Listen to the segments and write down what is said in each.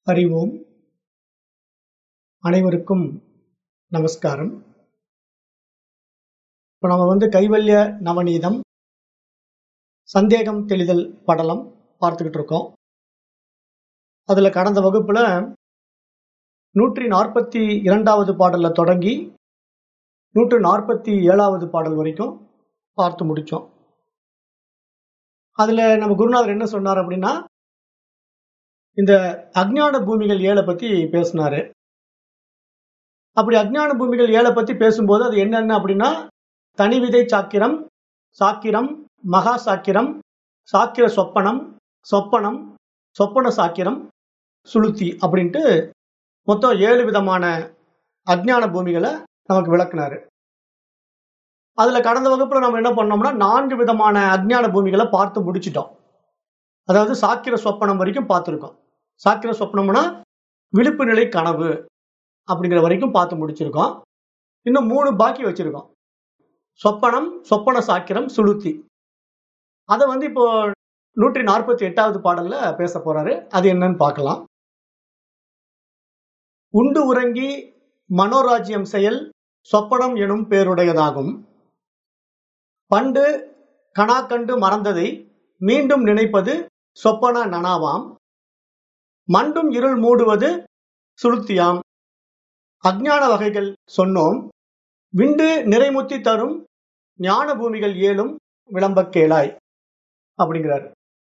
அறிவோம் அனைவருக்கும் நமஸ்காரம் இப்போ நம்ம வந்து கைவல்ய நவநீதம் சந்தேகம் தெளிதல் படலம் பார்த்துக்கிட்டு இருக்கோம் அதில் கடந்த வகுப்பில் நூற்றி நாற்பத்தி இரண்டாவது பாடலில் தொடங்கி நூற்று நாற்பத்தி ஏழாவது பாடல் வரைக்கும் பார்த்து முடித்தோம் அதில் நம்ம குருநாதர் என்ன சொன்னார் அப்படின்னா இந்த அஜ்ஞான பூமிகள் ஏழை பற்றி பேசினாரு அப்படி அஜ்ஞான பூமிகள் ஏழை பற்றி பேசும்போது அது என்னென்ன அப்படின்னா தனிவிதை சாக்கிரம் சாக்கிரம் மகா சாக்கிரம் சாக்கிர சொப்பனம் சொப்பனம் சொப்பன சாக்கிரம் சுளுத்தி அப்படின்ட்டு மொத்தம் ஏழு விதமான அஜ்ஞான பூமிகளை நமக்கு விளக்குனாரு அதுல கடந்த வகுப்புல நம்ம என்ன பண்ணோம்னா நான்கு விதமான அஜ்ஞான பூமிகளை பார்த்து முடிச்சிட்டோம் அதாவது சாக்கிர சொப்பனம் வரைக்கும் பார்த்துருக்கோம் சாக்கிர சொப்பனம்னா விழிப்பு நிலை கனவு அப்படிங்கிற வரைக்கும் பார்த்து முடிச்சிருக்கோம் இன்னும் மூணு பாக்கி வச்சிருக்கோம் சொப்பனம் சொப்பன சாக்கிரம் சுளுத்தி அதை வந்து இப்போ நூற்றி நாற்பத்தி எட்டாவது பாடல்ல பேச போறாரு அது என்னன்னு பார்க்கலாம் உண்டு உறங்கி மனோராஜ்யம் செயல் சொப்பனம் எனும் பேருடையதாகும் பண்டு கணாக்கண்டு மறந்ததை மீண்டும் நினைப்பது சொப்பன நனாவாம் மண்டும் இருள் மூடுவது சுளுத்தியாம் அஜ்ஞான வகைகள் சொன்னோம் விண்டு நிறைமுத்தி தரும் ஞான பூமிகள் ஏழும் விளம்ப கேளாய் அப்படிங்கிறாரு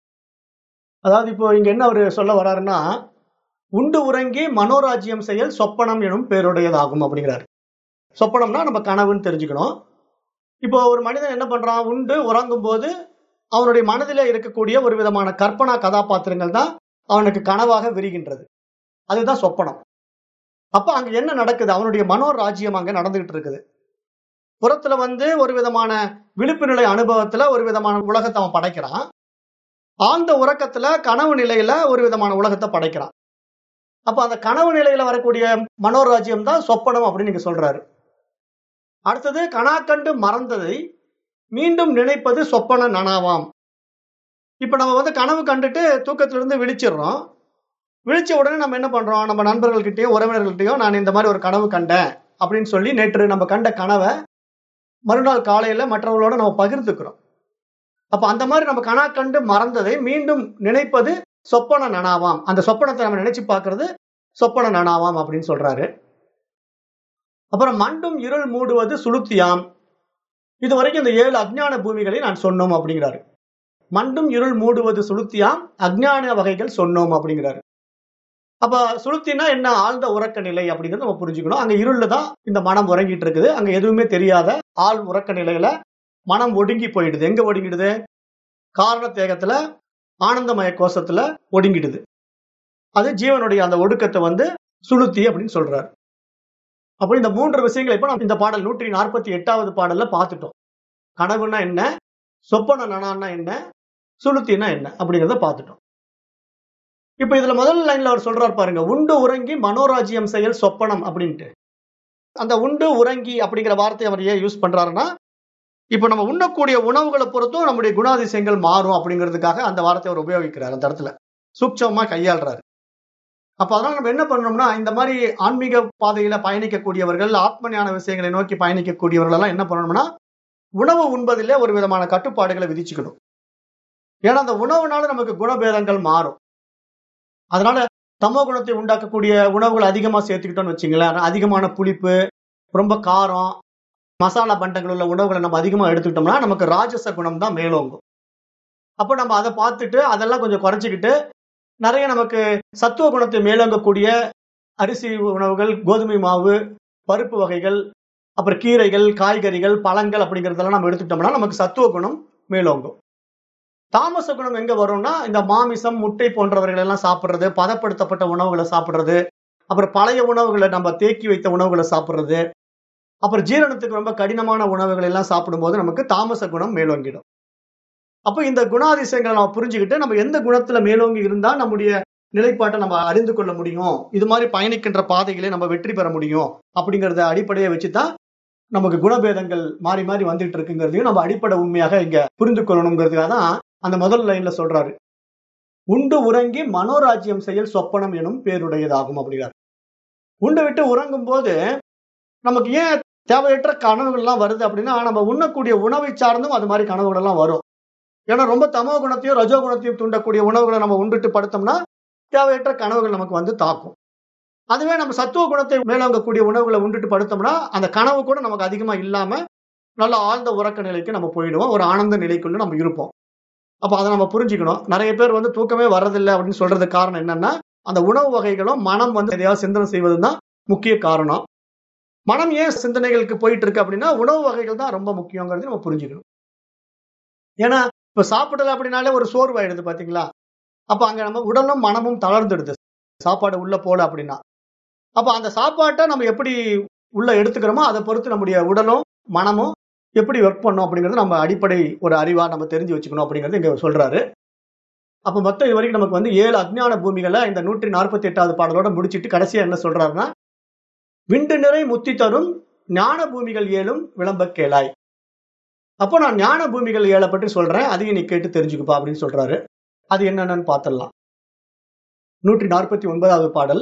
அதாவது இப்போ இங்க என்ன அவர் சொல்ல வர்றாருன்னா உண்டு உறங்கி மனோராஜ்யம் செயல் சொப்பனம் எனும் பேருடையதாகும் அப்படிங்கிறாரு சொப்பனம்னா நம்ம கனவுன்னு தெரிஞ்சுக்கணும் இப்போ ஒரு மனிதன் என்ன பண்றான் உண்டு உறங்கும் போது அவனுடைய மனதில் இருக்கக்கூடிய ஒரு விதமான கற்பனா கதாபாத்திரங்கள் தான் அவனுக்கு கனவாக விரிகின்றது அதுதான் சொப்பனம் அப்ப அங்க என்ன நடக்குது அவனுடைய மனோராஜ்யம் அங்க நடந்துகிட்டு இருக்குது புறத்துல வந்து ஒரு விதமான விழிப்பு நிலை அனுபவத்துல ஒரு விதமான உலகத்தை அவன் படைக்கிறான் ஆழ்ந்த உறக்கத்துல கனவு நிலையில ஒரு விதமான உலகத்தை படைக்கிறான் அப்ப அந்த கனவு நிலையில வரக்கூடிய மனோராஜ்யம் தான் சொப்பனம் அப்படின்னு நீங்க சொல்றாரு அடுத்தது கணாக்கண்டு மறந்ததை மீண்டும் நினைப்பது சொப்பன நனாவாம் இப்ப நம்ம வந்து கனவு கண்டுட்டு தூக்கத்துல இருந்து விழிச்சிடுறோம் விழிச்ச உடனே நம்ம என்ன பண்றோம் நம்ம நண்பர்கள்கிட்டயும் உறவினர்கள்கிட்டயும் நான் இந்த மாதிரி ஒரு கனவு கண்டேன் அப்படின்னு சொல்லி நேற்று நம்ம கண்ட கனவை மறுநாள் காலையில மற்றவர்களோட நம்ம பகிர்ந்துக்கிறோம் அப்ப அந்த மாதிரி நம்ம கனா கண்டு மறந்ததை மீண்டும் நினைப்பது சொப்பன நனாவாம் அந்த சொப்பனத்தை நம்ம நினைச்சு பார்க்கறது சொப்பன நனாவாம் அப்படின்னு சொல்றாரு அப்புறம் மண்டும் இருள் மூடுவது சுளுத்தியாம் இது வரைக்கும் இந்த ஏழு அஜ்ஞான பூமிகளை நான் சொன்னோம் அப்படிங்கிறாரு மண்டும் இருள் மூடுவது சுளுத்தியாம் அஜ்ஞான வகைகள் சொன்னோம் அப்படிங்கிறாரு அப்ப சுளுத்தினா என்ன ஆழ்ந்த உறக்க நிலை அப்படிங்கிறது நம்ம புரிஞ்சுக்கணும் அங்க இருள்ல தான் இந்த மனம் உறங்கிட்டு இருக்குது அங்க எதுவுமே தெரியாத ஆள் உறக்க நிலையில மனம் ஒடுங்கி போயிடுது எங்க ஒடுங்கிடுது காரண தேகத்துல ஆனந்தமய கோஷத்துல ஒடுங்கிடுது அது ஜீவனுடைய அந்த ஒடுக்கத்தை வந்து சுளுத்தி அப்படின்னு சொல்றாரு அப்போ இந்த மூன்று விஷயங்களை இப்ப நம்ம இந்த பாடல் நூற்றி நாற்பத்தி எட்டாவது பாடல்ல பார்த்துட்டோம் கனவுனா என்ன சொப்பன நனான்னா என்ன சுளுத்தினா என்ன அப்படிங்கிறத பார்த்துட்டோம் இப்ப இதுல முதல் லைன்ல அவர் சொல்றாரு பாருங்க உண்டு உறங்கி மனோராஜ்யம் செயல் சொப்பனம் அப்படின்ட்டு அந்த உண்டு உறங்கி அப்படிங்கிற வார்த்தையை அவர் ஏன் யூஸ் பண்றாருன்னா இப்ப நம்ம உண்ணக்கூடிய உணவுகளை பொறுத்தும் நம்முடைய குணாதிசயங்கள் மாறும் அப்படிங்கிறதுக்காக அந்த வார்த்தையை அவர் உபயோகிக்கிறார் அந்த இடத்துல சூட்சமா கையாளுறாரு அப்ப அதனால நம்ம என்ன பண்ணோம்னா இந்த மாதிரி ஆன்மீக பாதையில பயணிக்கக்கூடியவர்கள் ஆத்ம ஞான விஷயங்களை நோக்கி பயணிக்கக்கூடியவர்கள் எல்லாம் என்ன பண்ணணும்னா உணவு உண்பதிலே ஒரு விதமான கட்டுப்பாடுகளை விதிச்சுக்கணும் ஏன்னா அந்த உணவுனால நமக்கு குணபேதங்கள் மாறும் அதனால தமோ குணத்தை உண்டாக்கக்கூடிய உணவுகள் அதிகமா சேர்த்துக்கிட்டோம்னு வச்சுங்களேன் அதிகமான புளிப்பு ரொம்ப காரம் மசாலா பண்டங்கள் உள்ள உணவுகளை நம்ம அதிகமா எடுத்துக்கிட்டோம்னா நமக்கு ராஜச குணம் தான் மேலோங்கும் அப்போ நம்ம அதை பார்த்துட்டு அதெல்லாம் கொஞ்சம் குறைச்சிக்கிட்டு நிறைய நமக்கு சத்துவ குணத்தை மேலோங்கக்கூடிய அரிசி உணவுகள் கோதுமை மாவு பருப்பு வகைகள் அப்புறம் கீரைகள் காய்கறிகள் பழங்கள் அப்படிங்கிறதெல்லாம் நம்ம எடுத்துக்கிட்டோம்னா நமக்கு சத்துவ குணம் மேலோங்கும் தாமச குணம் எங்க வரும்னா இந்த மாமிசம் முட்டை போன்றவர்கள் எல்லாம் சாப்பிடுறது பதப்படுத்தப்பட்ட உணவுகளை சாப்பிடுறது அப்புறம் பழைய உணவுகளை நம்ம தேக்கி வைத்த உணவுகளை சாப்பிடுறது அப்புறம் ஜீரணத்துக்கு ரொம்ப கடினமான உணவுகள் எல்லாம் சாப்பிடும்போது நமக்கு தாமச குணம் மேலோங்கிடும் அப்போ இந்த குணாதிசயங்களை நம்ம புரிஞ்சுக்கிட்டு நம்ம எந்த குணத்துல மேலோங்கி இருந்தா நம்முடைய நிலைப்பாட்டை நம்ம அறிந்து கொள்ள முடியும் இது மாதிரி பயணிக்கின்ற பாதைகளை நம்ம வெற்றி பெற முடியும் அப்படிங்கறத அடிப்படையை வச்சுதான் நமக்கு குணபேதங்கள் மாறி மாறி வந்துட்டு இருக்குங்கிறதையும் நம்ம அடிப்படை உண்மையாக இங்க புரிந்து கொள்ளணுங்கிறதுக்காக தான் அந்த முதல் லைன்ல சொல்றாரு உண்டு உறங்கி மனோராஜ்யம் செயல் சொப்பனம் எனும் பேருடையதாகும் அப்படிங்கிறார் உண்டு விட்டு உறங்கும் போது நமக்கு ஏன் தேவையற்ற கனவுகள்லாம் வருது அப்படின்னா நம்ம உண்ணக்கூடிய உணவை சார்ந்தும் அது மாதிரி கனவுகள் எல்லாம் வரும் ஏன்னா ரொம்ப தமோ குணத்தையும் ரஜோ குணத்தையும் தூண்டக்கூடிய உணவுகளை நம்ம உண்டுட்டு படுத்தோம்னா தேவையற்ற கனவுகள் நமக்கு வந்து தாக்கும் அதுவே நம்ம சத்துவ குணத்தை மேலோங்கக்கூடிய உணவுகளை உண்டுட்டு படுத்தோம்னா அந்த கனவு கூட நமக்கு அதிகமா இல்லாம நல்ல ஆழ்ந்த உறக்க நிலைக்கு நம்ம போயிடுவோம் ஒரு ஆனந்த நிலைக்குள்ள நம்ம இருப்போம் அப்ப அதை நம்ம புரிஞ்சுக்கணும் நிறைய பேர் வந்து தூக்கமே வர்றதில்லை அப்படின்னு சொல்றதுக்கு காரணம் என்னன்னா அந்த உணவு வகைகளும் மனம் வந்து எதையாவது சிந்தனை செய்வதுதான் முக்கிய காரணம் மனம் ஏன் சிந்தனைகளுக்கு போயிட்டு இருக்கு அப்படின்னா உணவு வகைகள் தான் ரொம்ப முக்கியங்கிறது நம்ம புரிஞ்சுக்கணும் ஏன்னா இப்ப சாப்பிடல அப்படின்னாலே ஒரு சோர்வாயிடுது பாத்தீங்களா அப்ப அங்க நம்ம உடலும் மனமும் தளர்ந்துடுது சாப்பாடு உள்ள போல அப்படின்னா அப்ப அந்த சாப்பாட்டை நம்ம எப்படி உள்ள எடுத்துக்கிறோமோ அதை பொறுத்து நம்முடைய உடலும் மனமும் எப்படி ஒர்க் பண்ணும் அப்படிங்கிறது நம்ம அடிப்படை ஒரு அறிவா நம்ம தெரிஞ்சு வச்சுக்கணும் அப்படிங்கிறது இங்க சொல்றாரு அப்ப மொத்தம் இது வரைக்கும் நமக்கு வந்து ஏழு அஜ்ஞான பூமிகளை இந்த நூற்றி நாற்பத்தி எட்டாவது பாடலோட முடிச்சிட்டு கடைசியா என்ன சொல்றாருன்னா விண்டு நிறை முத்தி தரும் ஞான பூமிகள் ஏழும் விளம்ப கேளாய் அப்போ நான் ஞான பூமிகள் ஏழை பற்றி சொல்றேன் அதையும் நீ கேட்டு தெரிஞ்சுக்குப்பா அப்படின்னு சொல்றாரு அது என்னென்னு பார்த்துடலாம் நூற்றி நாற்பத்தி ஒன்பதாவது பாடல்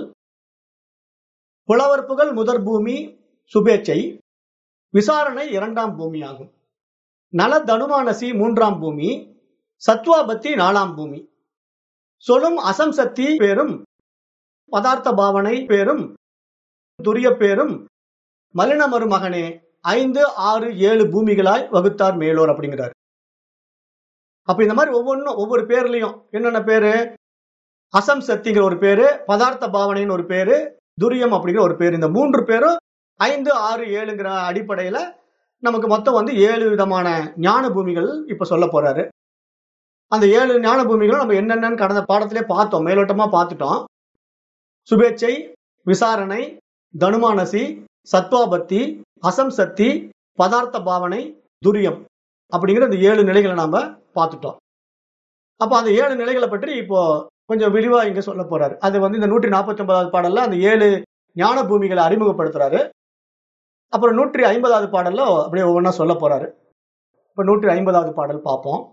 புலவர் புகழ் முதற் பூமி சுபேச்சை விசாரணை இரண்டாம் பூமி ஆகும் நல தனுமானசி மூன்றாம் பூமி சத்வாபத்தி நாலாம் பூமி சொலும் அசம்சக்தி பேரும் பதார்த்த பாவனை பேரும் துரிய பேரும் மலின மருமகனே ஐந்து ஆறு ஏழு பூமிகளாய் வகுத்தார் மேலோர் அப்படிங்கிறார் அப்ப இந்த மாதிரி ஒவ்வொன்றும் ஒவ்வொரு பேர்லயும் என்னென்ன பேரு அசம் சக்திங்கிற ஒரு பேரு பதார்த்த பாவனைன்னு ஒரு பேரு துரியம் அப்படிங்கிற ஒரு பேர் இந்த மூன்று பேரும் ஐந்து ஆறு ஏழுங்கிற அடிப்படையில நமக்கு மொத்தம் வந்து ஏழு விதமான ஞான பூமிகள் இப்ப சொல்ல போறாரு அந்த ஏழு ஞான பூமிகளும் நம்ம என்னென்னு கடந்த பாடத்திலே பார்த்தோம் மேலோட்டமா பார்த்துட்டோம் சுபேச்சை விசாரணை தனுமானசி சத்வாபத்தி அசம் சக்தி பதார்த்த பாவனை துரியம் அப்படிங்கிற இந்த ஏழு நிலைகளை நாம பார்த்துட்டோம் அப்ப அந்த ஏழு நிலைகளை பற்றி இப்போ கொஞ்சம் விரிவா இங்க சொல்ல போறாரு அது வந்து இந்த நூற்றி நாற்பத்தி ஒன்பதாவது பாடல்ல அந்த ஏழு ஞான பூமிகளை அறிமுகப்படுத்துறாரு அப்புறம் நூற்றி ஐம்பதாவது பாடல்ல அப்படியே ஒவ்வொன்றா சொல்ல போறாரு இப்ப நூற்றி ஐம்பதாவது பாடல் பார்ப்போம்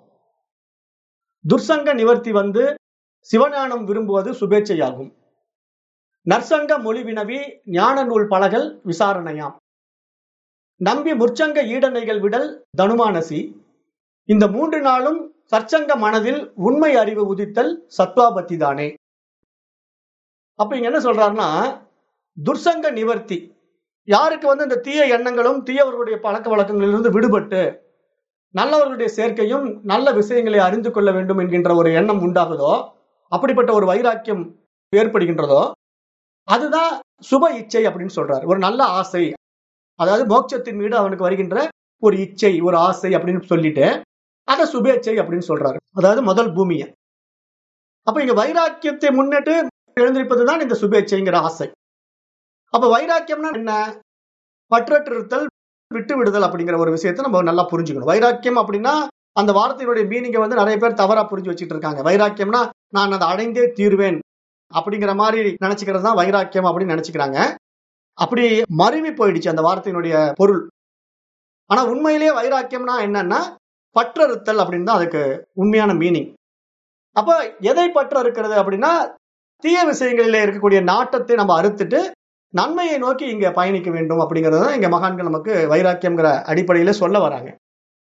துர்சங்க நிவர்த்தி வந்து சிவஞானம் விரும்புவது சுபேச்சையாகும் நற்சங்க மொழி வினவி ஞான நூல் பலகல் விசாரணையாம் நம்பி முற்சங்க ஈடனைகள் விடல் தனுமானசி இந்த மூன்று நாளும் சற்சங்க மனதில் உண்மை அறிவு உதித்தல் சத்வாபத்தி தானே அப்ப இங்க என்ன சொல்றாருன்னா துர்சங்க நிவர்த்தி யாருக்கு வந்து இந்த தீய எண்ணங்களும் தீயவர்களுடைய பழக்க வழக்கங்களிலிருந்து விடுபட்டு நல்லவர்களுடைய சேர்க்கையும் நல்ல விஷயங்களை அறிந்து கொள்ள வேண்டும் என்கின்ற ஒரு எண்ணம் உண்டாகுதோ அப்படிப்பட்ட ஒரு வைராக்கியம் ஏற்படுகின்றதோ அதுதான் சுப இச்சை அப்படின்னு சொல்றாரு ஒரு நல்ல ஆசை அதாவது மோட்சத்தின் மீது அவனுக்கு வருகின்ற ஒரு இச்சை ஒரு ஆசை அப்படின்னு சொல்லிட்டு அதை சுபேச்சை அப்படின்னு சொல்றாரு அதாவது முதல் பூமியை அப்ப இங்க வைராக்கியத்தை முன்னிட்டு எழுந்திருப்பதுதான் இந்த சுபேச்சைங்கிற ஆசை அப்ப வைராக்கியம்னா என்ன பற்றற்றிருத்தல் விட்டு விடுதல் அப்படிங்கிற ஒரு விஷயத்தை நம்ம நல்லா புரிஞ்சுக்கணும் வைராக்கியம் அப்படின்னா அந்த வார்த்தையினுடைய மீனிங்கை வந்து நிறைய பேர் தவறா புரிஞ்சு வச்சுட்டு இருக்காங்க வைராக்கியம்னா நான் அதை அடைந்தே தீர்வேன் அப்படிங்கிற மாதிரி நினைச்சுக்கிறது தான் வைராக்கியம் அப்படின்னு நினைச்சுக்கிறாங்க அப்படி மருவி போயிடுச்சு அந்த வார்த்தையினுடைய பொருள் ஆனா உண்மையிலேயே வைராக்கியம்னா என்னன்னா பற்றறுத்தல் அப்படின்னு தான் அதுக்கு உண்மையான மீனிங் அப்ப எதை பற்ற இருக்கிறது அப்படின்னா தீய விஷயங்களில இருக்கக்கூடிய நாட்டத்தை நம்ம அறுத்துட்டு நன்மையை நோக்கி இங்க பயணிக்க வேண்டும் அப்படிங்கிறது தான் இங்க மகான்கள் நமக்கு வைராக்கியம்ங்கிற அடிப்படையில சொல்ல வராங்க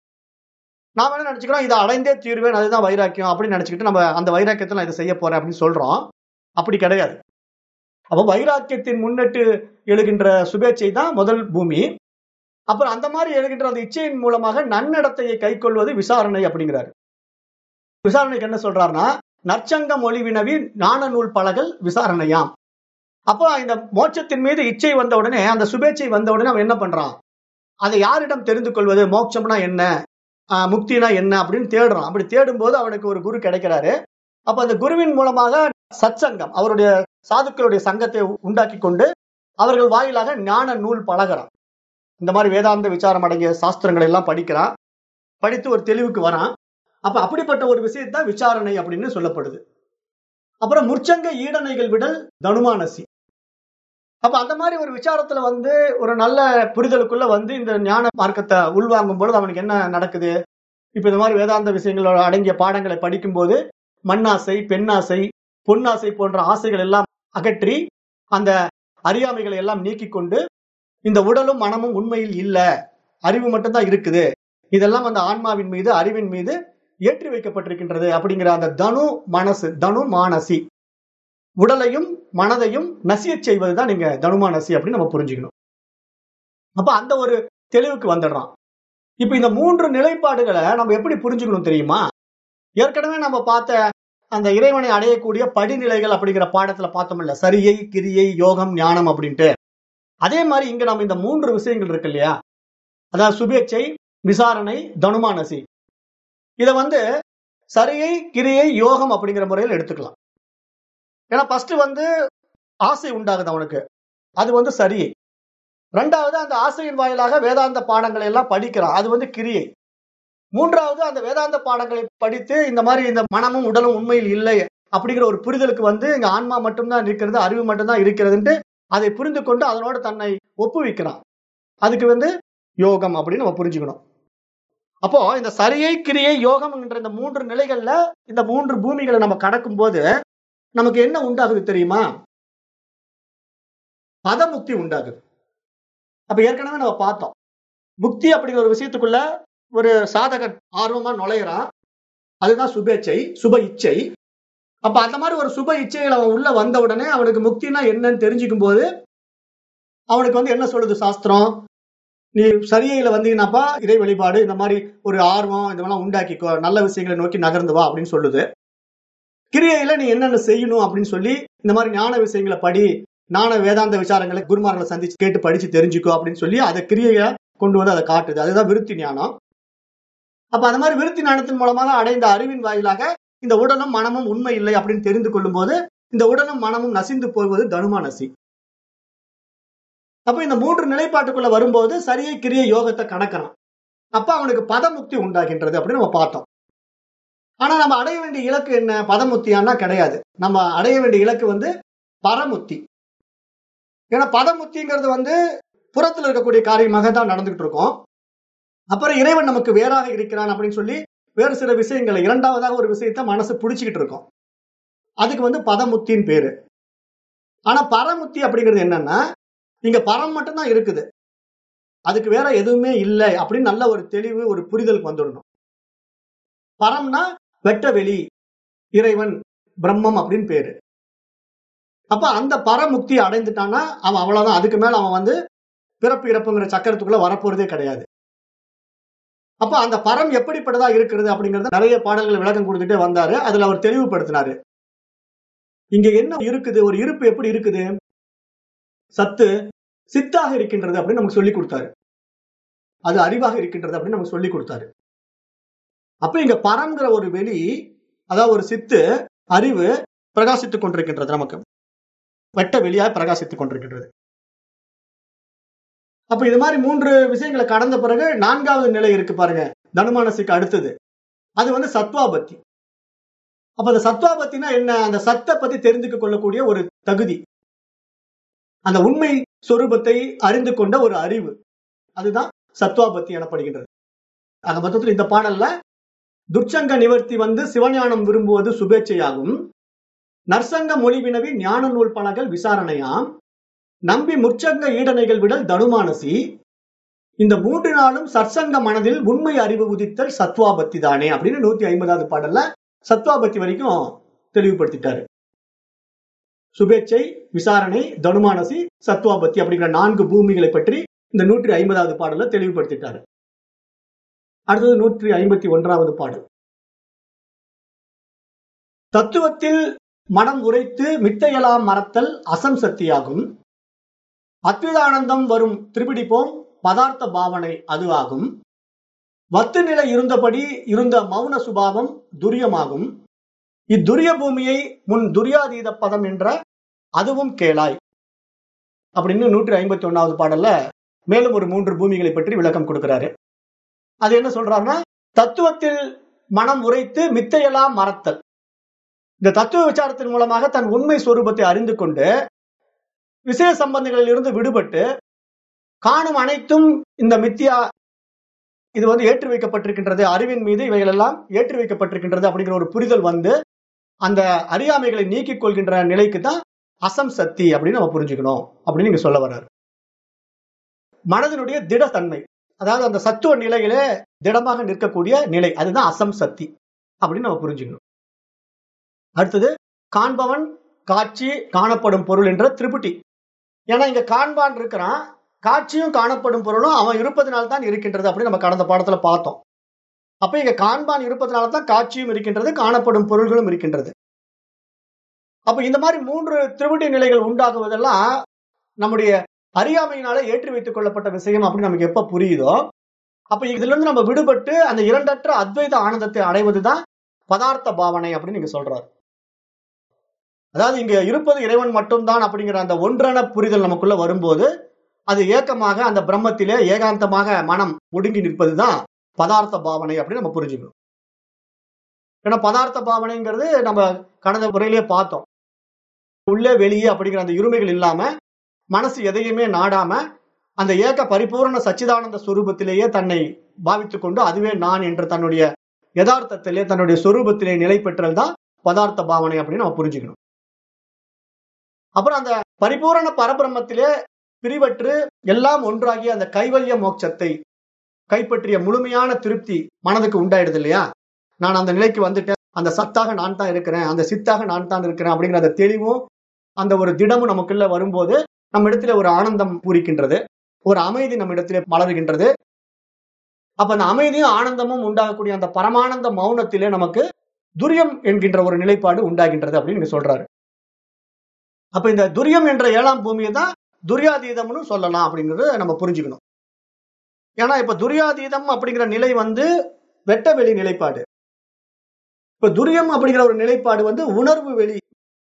நாம என்ன நினைச்சுக்கிறோம் இதை அடைந்தே தீர்வேன் அதுதான் வைராக்கியம் அப்படின்னு நினைச்சுக்கிட்டு நம்ம அந்த வைராக்கியத்தை நான் இதை செய்ய போறேன் அப்படின்னு சொல்றோம் அப்படி கிடையாது அப்ப வைராக்கியத்தின் முன்னிட்டு எழுகின்ற சுபேச்சை தான் முதல் பூமி அப்புறம் அந்த மாதிரி எழுகின்ற அந்த இச்சையின் மூலமாக நன்னடத்தையை கை கொள்வது விசாரணை அப்படிங்கிறாரு விசாரணைக்கு என்ன சொல்றாருன்னா நற்சங்க மொழி வினவி ஞான நூல் பலகல் விசாரணையாம் அப்போ இந்த மோட்சத்தின் மீது இச்சை வந்த உடனே அந்த சுபேச்சை வந்த உடனே அவன் என்ன பண்றான் அதை யாரிடம் தெரிந்து கொள்வது மோட்சம்னா என்ன ஆஹ் முக்தினா என்ன அப்படின்னு தேடுறான் அப்படி தேடும் போது அவனுக்கு ஒரு குரு கிடைக்கிறாரு அப்ப அந்த குருவின் மூலமாக சத்சங்கம் அவருடைய சாதுக்களுடைய சங்கத்தை உண்டாக்கி கொண்டு அவர்கள் வாயிலாக ஞான நூல் பழகிறான் இந்த மாதிரி வேதாந்த விசாரம் அடங்கிய சாஸ்திரங்களை எல்லாம் படிக்கிறான் படித்து ஒரு தெளிவுக்கு வரான் அப்ப அப்படிப்பட்ட ஒரு விஷயத்தான் விசாரணை அப்படின்னு சொல்லப்படுது அப்புறம் முற்சங்க ஈடனைகள் விடல் தனுமானசி அப்ப அந்த மாதிரி ஒரு விசாரத்துல வந்து ஒரு நல்ல புரிதலுக்குள்ள வந்து இந்த ஞான மார்க்கத்தை உள்வாங்கும் பொழுது அவனுக்கு என்ன நடக்குது இப்ப இந்த மாதிரி வேதாந்த விஷயங்களோட அடங்கிய பாடங்களை படிக்கும்போது மண்ணாசை பெண்ணாசை பொன்னாசை போன்ற ஆசைகள் எல்லாம் அகற்றி அந்த அறியாமைகளை எல்லாம் நீக்கிக் கொண்டு இந்த உடலும் மனமும் உண்மையில் இல்ல அறிவு மட்டும்தான் இருக்குது இதெல்லாம் அந்த ஆன்மாவின் மீது அறிவின் மீது ஏற்றி வைக்கப்பட்டிருக்கின்றது அப்படிங்கிற அந்த தனு மனசு தனு மானசி உடலையும் மனதையும் நசியச் செய்வதுதான் நீங்க தனுமானசி அப்படின்னு நம்ம புரிஞ்சுக்கணும் அப்ப அந்த ஒரு தெளிவுக்கு வந்துடுறான் இப்ப இந்த மூன்று நிலைப்பாடுகளை நம்ம எப்படி புரிஞ்சுக்கணும் தெரியுமா ஏற்கனவே நம்ம பார்த்த அந்த இறைவனை அடையக்கூடிய படிநிலைகள் அப்படிங்கிற பாடத்துல பார்த்தோம்ல சரியை கிரியை யோகம் ஞானம் அப்படின்ட்டு அதே மாதிரி இங்க நம்ம இந்த மூன்று விஷயங்கள் இருக்கு இல்லையா அதாவது சுபேட்சை விசாரணை தனுமானசி இத வந்து சரியை கிரியை யோகம் அப்படிங்கிற முறையில் எடுத்துக்கலாம் ஏன்னா ஃபர்ஸ்ட் வந்து ஆசை உண்டாகுது அவனுக்கு அது வந்து சரியை ரெண்டாவது அந்த ஆசையின் வாயிலாக வேதாந்த பாடங்களை எல்லாம் படிக்கிறான் அது வந்து கிரியை மூன்றாவது அந்த வேதாந்த பாடங்களை படித்து இந்த மாதிரி இந்த மனமும் உடலும் உண்மையில் இல்லை அப்படிங்கிற ஒரு புரிதலுக்கு வந்து இங்க ஆன்மா மட்டும்தான் இருக்கிறது அறிவு மட்டும்தான் இருக்கிறதுன்ட்டு அதை புரிந்து கொண்டு அதனோட தன்னை ஒப்புவிக்கிறான் அதுக்கு வந்து யோகம் அப்படின்னு நம்ம புரிஞ்சுக்கணும் அப்போ இந்த சரியை கிரியை யோகம் என்ற இந்த மூன்று நிலைகள்ல இந்த மூன்று பூமிகளை நம்ம கடக்கும் போது நமக்கு என்ன உண்டாகுது தெரியுமா பதமுக்தி உண்டாகுது அப்ப ஏற்கனவே நம்ம பார்த்தோம் முக்தி அப்படிங்கிற ஒரு விஷயத்துக்குள்ள ஒரு சாதகன் ஆர்வமா நுழையிறான் அதுதான் சுபேச்சை சுப இச்சை அப்ப அந்த மாதிரி ஒரு சுப இச்சைகள் அவன் உள்ள வந்த உடனே அவனுக்கு முக்தினா என்னன்னு தெரிஞ்சுக்கும் போது அவனுக்கு வந்து என்ன சொல்லுது சாஸ்திரம் நீ சரியையில வந்தீங்கன்னாப்பா இறை வழிபாடு இந்த மாதிரி ஒரு ஆர்வம் இதெல்லாம் உண்டாக்கிக்கோ நல்ல விஷயங்களை நோக்கி நகர்ந்து வா அப்படின்னு சொல்லுது கிரியையில நீ என்னென்ன செய்யணும் அப்படின்னு சொல்லி இந்த மாதிரி ஞான விஷயங்களை படி ஞான வேதாந்த விசாரங்களை குருமார்களை சந்திச்சு கேட்டு படிச்சு தெரிஞ்சுக்கோ அப்படின்னு சொல்லி அதை கிரியைய கொண்டு வந்து அதை காட்டுது அதுதான் விருத்தி ஞானம் அப்ப அந்த மாதிரி விருத்தி ஞானத்தின் மூலமாக அடைந்த அறிவின் வாயிலாக இந்த உடலும் மனமும் உண்மை இல்லை அப்படின்னு தெரிந்து கொள்ளும் போது இந்த உடலும் மனமும் நசிந்து போவது தனுமானசி அப்ப இந்த மூன்று நிலைப்பாட்டுக்குள்ள வரும்போது சரியை கிரிய யோகத்தை கணக்கிறான் அப்ப அவனுக்கு பதமுக்தி உண்டாகின்றது அப்படின்னு நம்ம பார்த்தோம் ஆனா நம்ம அடைய வேண்டிய இலக்கு என்ன பதமுத்தியானா கிடையாது நம்ம அடைய வேண்டிய இலக்கு வந்து பரமுத்தி ஏன்னா பதமுத்திங்கிறது வந்து புறத்துல இருக்கக்கூடிய காரியமாக தான் நடந்துகிட்டு இருக்கோம் அப்புறம் இறைவன் நமக்கு வேறாக இருக்கிறான் அப்படின்னு சொல்லி வேறு சில விஷயங்களை இரண்டாவதாக ஒரு விஷயத்த மனசு பிடிச்சிக்கிட்டு இருக்கோம் அதுக்கு வந்து பதமுத்தின்னு பேரு ஆனா பரமுத்தி அப்படிங்கிறது என்னன்னா இங்க பரம் மட்டும்தான் இருக்குது அதுக்கு வேற எதுவுமே இல்லை அப்படின்னு நல்ல ஒரு தெளிவு ஒரு புரிதலுக்கு வந்துடணும் பரம்னா வெட்ட வெளி இறைவன் பிரம்மம் அப்படின்னு பேரு அப்ப அந்த பரமுக்தி அடைந்துட்டான்னா அவன் அவ்வளவுதான் அதுக்கு மேல அவன் வந்து பிறப்பு இறப்புங்கிற சக்கரத்துக்குள்ள வரப்போறதே கிடையாது அப்ப அந்த பரம் எப்படிப்பட்டதா இருக்கிறது அப்படிங்கறது நிறைய பாடல்கள் விளக்கம் கொடுத்துட்டே வந்தாரு அதுல அவர் தெளிவுபடுத்தினாரு இங்க என்ன இருக்குது ஒரு இருப்பு எப்படி இருக்குது சத்து சித்தாக இருக்கின்றது அப்படின்னு நமக்கு சொல்லி கொடுத்தாரு அது அறிவாக இருக்கின்றது அப்படின்னு நமக்கு சொல்லி கொடுத்தாரு அப்ப இங்க பரம்ங்கிற ஒரு வெளி அதாவது ஒரு சித்து அறிவு பிரகாசித்துக் கொண்டிருக்கின்றது நமக்கு வெட்ட வெளியாக பிரகாசித்துக் கொண்டிருக்கின்றது அப்ப இது மாதிரி மூன்று விஷயங்களை கடந்த பிறகு நான்காவது நிலை இருக்கு பாருங்க தனுமானசுக்கு அடுத்தது அது வந்து சத்வாபத்தி அப்ப அந்த சத்வாபத்தினா என்ன அந்த சத்தை பத்தி தெரிந்துக்க கொள்ளக்கூடிய ஒரு தகுதி அந்த உண்மை சொரூபத்தை அறிந்து கொண்ட ஒரு அறிவு அதுதான் சத்வாபத்தி எனப்படுகின்றது அந்த மொத்தத்தில் இந்த பாடல்ல துர்ச்சங்க நிவர்த்தி வந்து சிவஞானம் விரும்புவது சுபேட்சையாகும் நற்சங்க மொழி வினவி ஞான நூல் பலகல் விசாரணையாம் நம்பி முற்சங்க ஈடனைகள் விடல் தனுமானசி இந்த மூன்று நாளும் சற்சங்க மனதில் உண்மை அறிவு உதித்தல் சத்வாபத்தி தானே அப்படின்னு நூத்தி ஐம்பதாவது பாடல்ல சத்வாபத்தி வரைக்கும் தெளிவுபடுத்திட்டாரு சுபேட்சை விசாரணை தனுமானசி சத்வாபத்தி அப்படிங்கிற நான்கு பூமிகளை பற்றி இந்த நூற்றி ஐம்பதாவது பாடல்ல தெளிவுபடுத்திட்டாரு அடுத்தது நூற்றி ஐம்பத்தி ஒன்றாவது பாடல் தத்துவத்தில் மனம் உரைத்து மித்தையலாம் மறத்தல் அசம்சக்தியாகும் அத்விதானந்தம் வரும் திருபிடிப்போம் பதார்த்த பாவனை அது ஆகும் வத்து நிலை இருந்தபடி இருந்த மௌன சுபாவம் துரியமாகும் இத்துரிய பூமியை முன் துரியாதீத பதம் என்ற அதுவும் கேளாய் அப்படின்னு நூற்றி ஐம்பத்தி ஒன்னாவது பாடல்ல மேலும் ஒரு மூன்று பூமிகளை பற்றி விளக்கம் கொடுக்கிறாரு அது என்ன சொல்றாருன்னா தத்துவத்தில் மனம் உரைத்து மித்தையெல்லாம் மறத்தல் இந்த தத்துவ விசாரத்தின் மூலமாக தன் உண்மை சொரூபத்தை அறிந்து கொண்டு விசேஷ சம்பந்தங்களில் இருந்து விடுபட்டு காணும் அனைத்தும் இந்த மித்தியா இது வந்து ஏற்றி வைக்கப்பட்டிருக்கின்றது அறிவின் மீது இவைகள் எல்லாம் ஏற்றி வைக்கப்பட்டிருக்கின்றது அப்படிங்கிற ஒரு புரிதல் வந்து அந்த அறியாமைகளை நீக்கிக் கொள்கின்ற நிலைக்கு தான் அசம் சக்தி அப்படின்னு நம்ம புரிஞ்சுக்கணும் அப்படின்னு நீங்க சொல்ல வர்றாரு மனதினுடைய திடத்தன்மை அதாவது அந்த சத்துவ நிலையிலே திடமாக நிற்கக்கூடிய நிலை அதுதான் அசம் சக்தி அப்படின்னு நம்ம புரிஞ்சுக்கணும் அடுத்தது காண்பவன் காட்சி காணப்படும் பொருள் என்ற திரிபுட்டி ஏன்னா இங்க காண்பான் இருக்கிறான் காட்சியும் காணப்படும் பொருளும் அவன் இருப்பதனால தான் இருக்கின்றது அப்படின்னு நம்ம கடந்த பாடத்துல பார்த்தோம் அப்ப இங்க காண்பான் இருப்பதனால தான் காட்சியும் இருக்கின்றது காணப்படும் பொருள்களும் இருக்கின்றது அப்ப இந்த மாதிரி மூன்று திருவடி நிலைகள் உண்டாகுவதெல்லாம் நம்முடைய அறியாமையினால ஏற்றி வைத்துக் கொள்ளப்பட்ட விஷயம் அப்படின்னு நமக்கு எப்ப புரியுதோ அப்ப இதுல இருந்து நம்ம விடுபட்டு அந்த இரண்டற்ற அத்வைத ஆனந்தத்தை அடைவதுதான் பதார்த்த பாவனை அப்படின்னு நீங்க சொல்றாரு அதாவது இங்க இருப்பது இறைவன் மட்டும்தான் அப்படிங்கிற அந்த ஒன்றன புரிதல் நமக்குள்ள வரும்போது அது ஏக்கமாக அந்த பிரம்மத்திலே ஏகாந்தமாக மனம் ஒடுங்கி நிற்பதுதான் பதார்த்த பாவனை அப்படின்னு நம்ம புரிஞ்சுக்கணும் ஏன்னா பதார்த்த பாவனைங்கிறது நம்ம கடந்த முறையிலேயே பார்த்தோம் உள்ளே வெளியே அப்படிங்கிற அந்த இருமைகள் இல்லாம மனசு எதையுமே நாடாம அந்த ஏக பரிபூரண சச்சிதானந்த ஸ்வரூபத்திலேயே தன்னை பாவித்துக் கொண்டு அதுவே நான் என்று தன்னுடைய யதார்த்தத்திலே தன்னுடைய சொரூபத்திலே நிலை பெற்றல்தான் பதார்த்த பாவனை அப்படின்னு நம்ம புரிஞ்சுக்கணும் அப்புறம் அந்த பரிபூரண பரபிரம்மத்திலே பிரிவற்று எல்லாம் ஒன்றாகிய அந்த கைவல்ய மோட்சத்தை கைப்பற்றிய முழுமையான திருப்தி மனதுக்கு உண்டாயிடுது இல்லையா நான் அந்த நிலைக்கு வந்துட்டேன் அந்த சத்தாக நான் தான் இருக்கிறேன் அந்த சித்தாக நான் தான் இருக்கிறேன் அப்படிங்கிற அந்த தெளிவும் அந்த ஒரு திடமும் நமக்குள்ள வரும்போது நம்ம இடத்துல ஒரு ஆனந்தம் பூரிக்கின்றது ஒரு அமைதி நம்ம இடத்திலே மலர்கின்றது அப்ப அந்த அமைதியும் ஆனந்தமும் உண்டாகக்கூடிய அந்த பரமானந்த மௌனத்திலே நமக்கு துரியம் என்கின்ற ஒரு நிலைப்பாடு உண்டாகின்றது அப்படின்னு இங்க சொல்றாரு அப்ப இந்த துரியம் என்ற ஏழாம் பூமியை தான் துரியாதீதம்னு சொல்லலாம் அப்படிங்கறத நம்ம புரிஞ்சுக்கணும் ஏன்னா இப்ப துரியாதீதம் அப்படிங்கிற நிலை வந்து வெட்ட வெளி நிலைப்பாடு இப்ப துரியம் அப்படிங்கிற ஒரு நிலைப்பாடு வந்து உணர்வு வெளி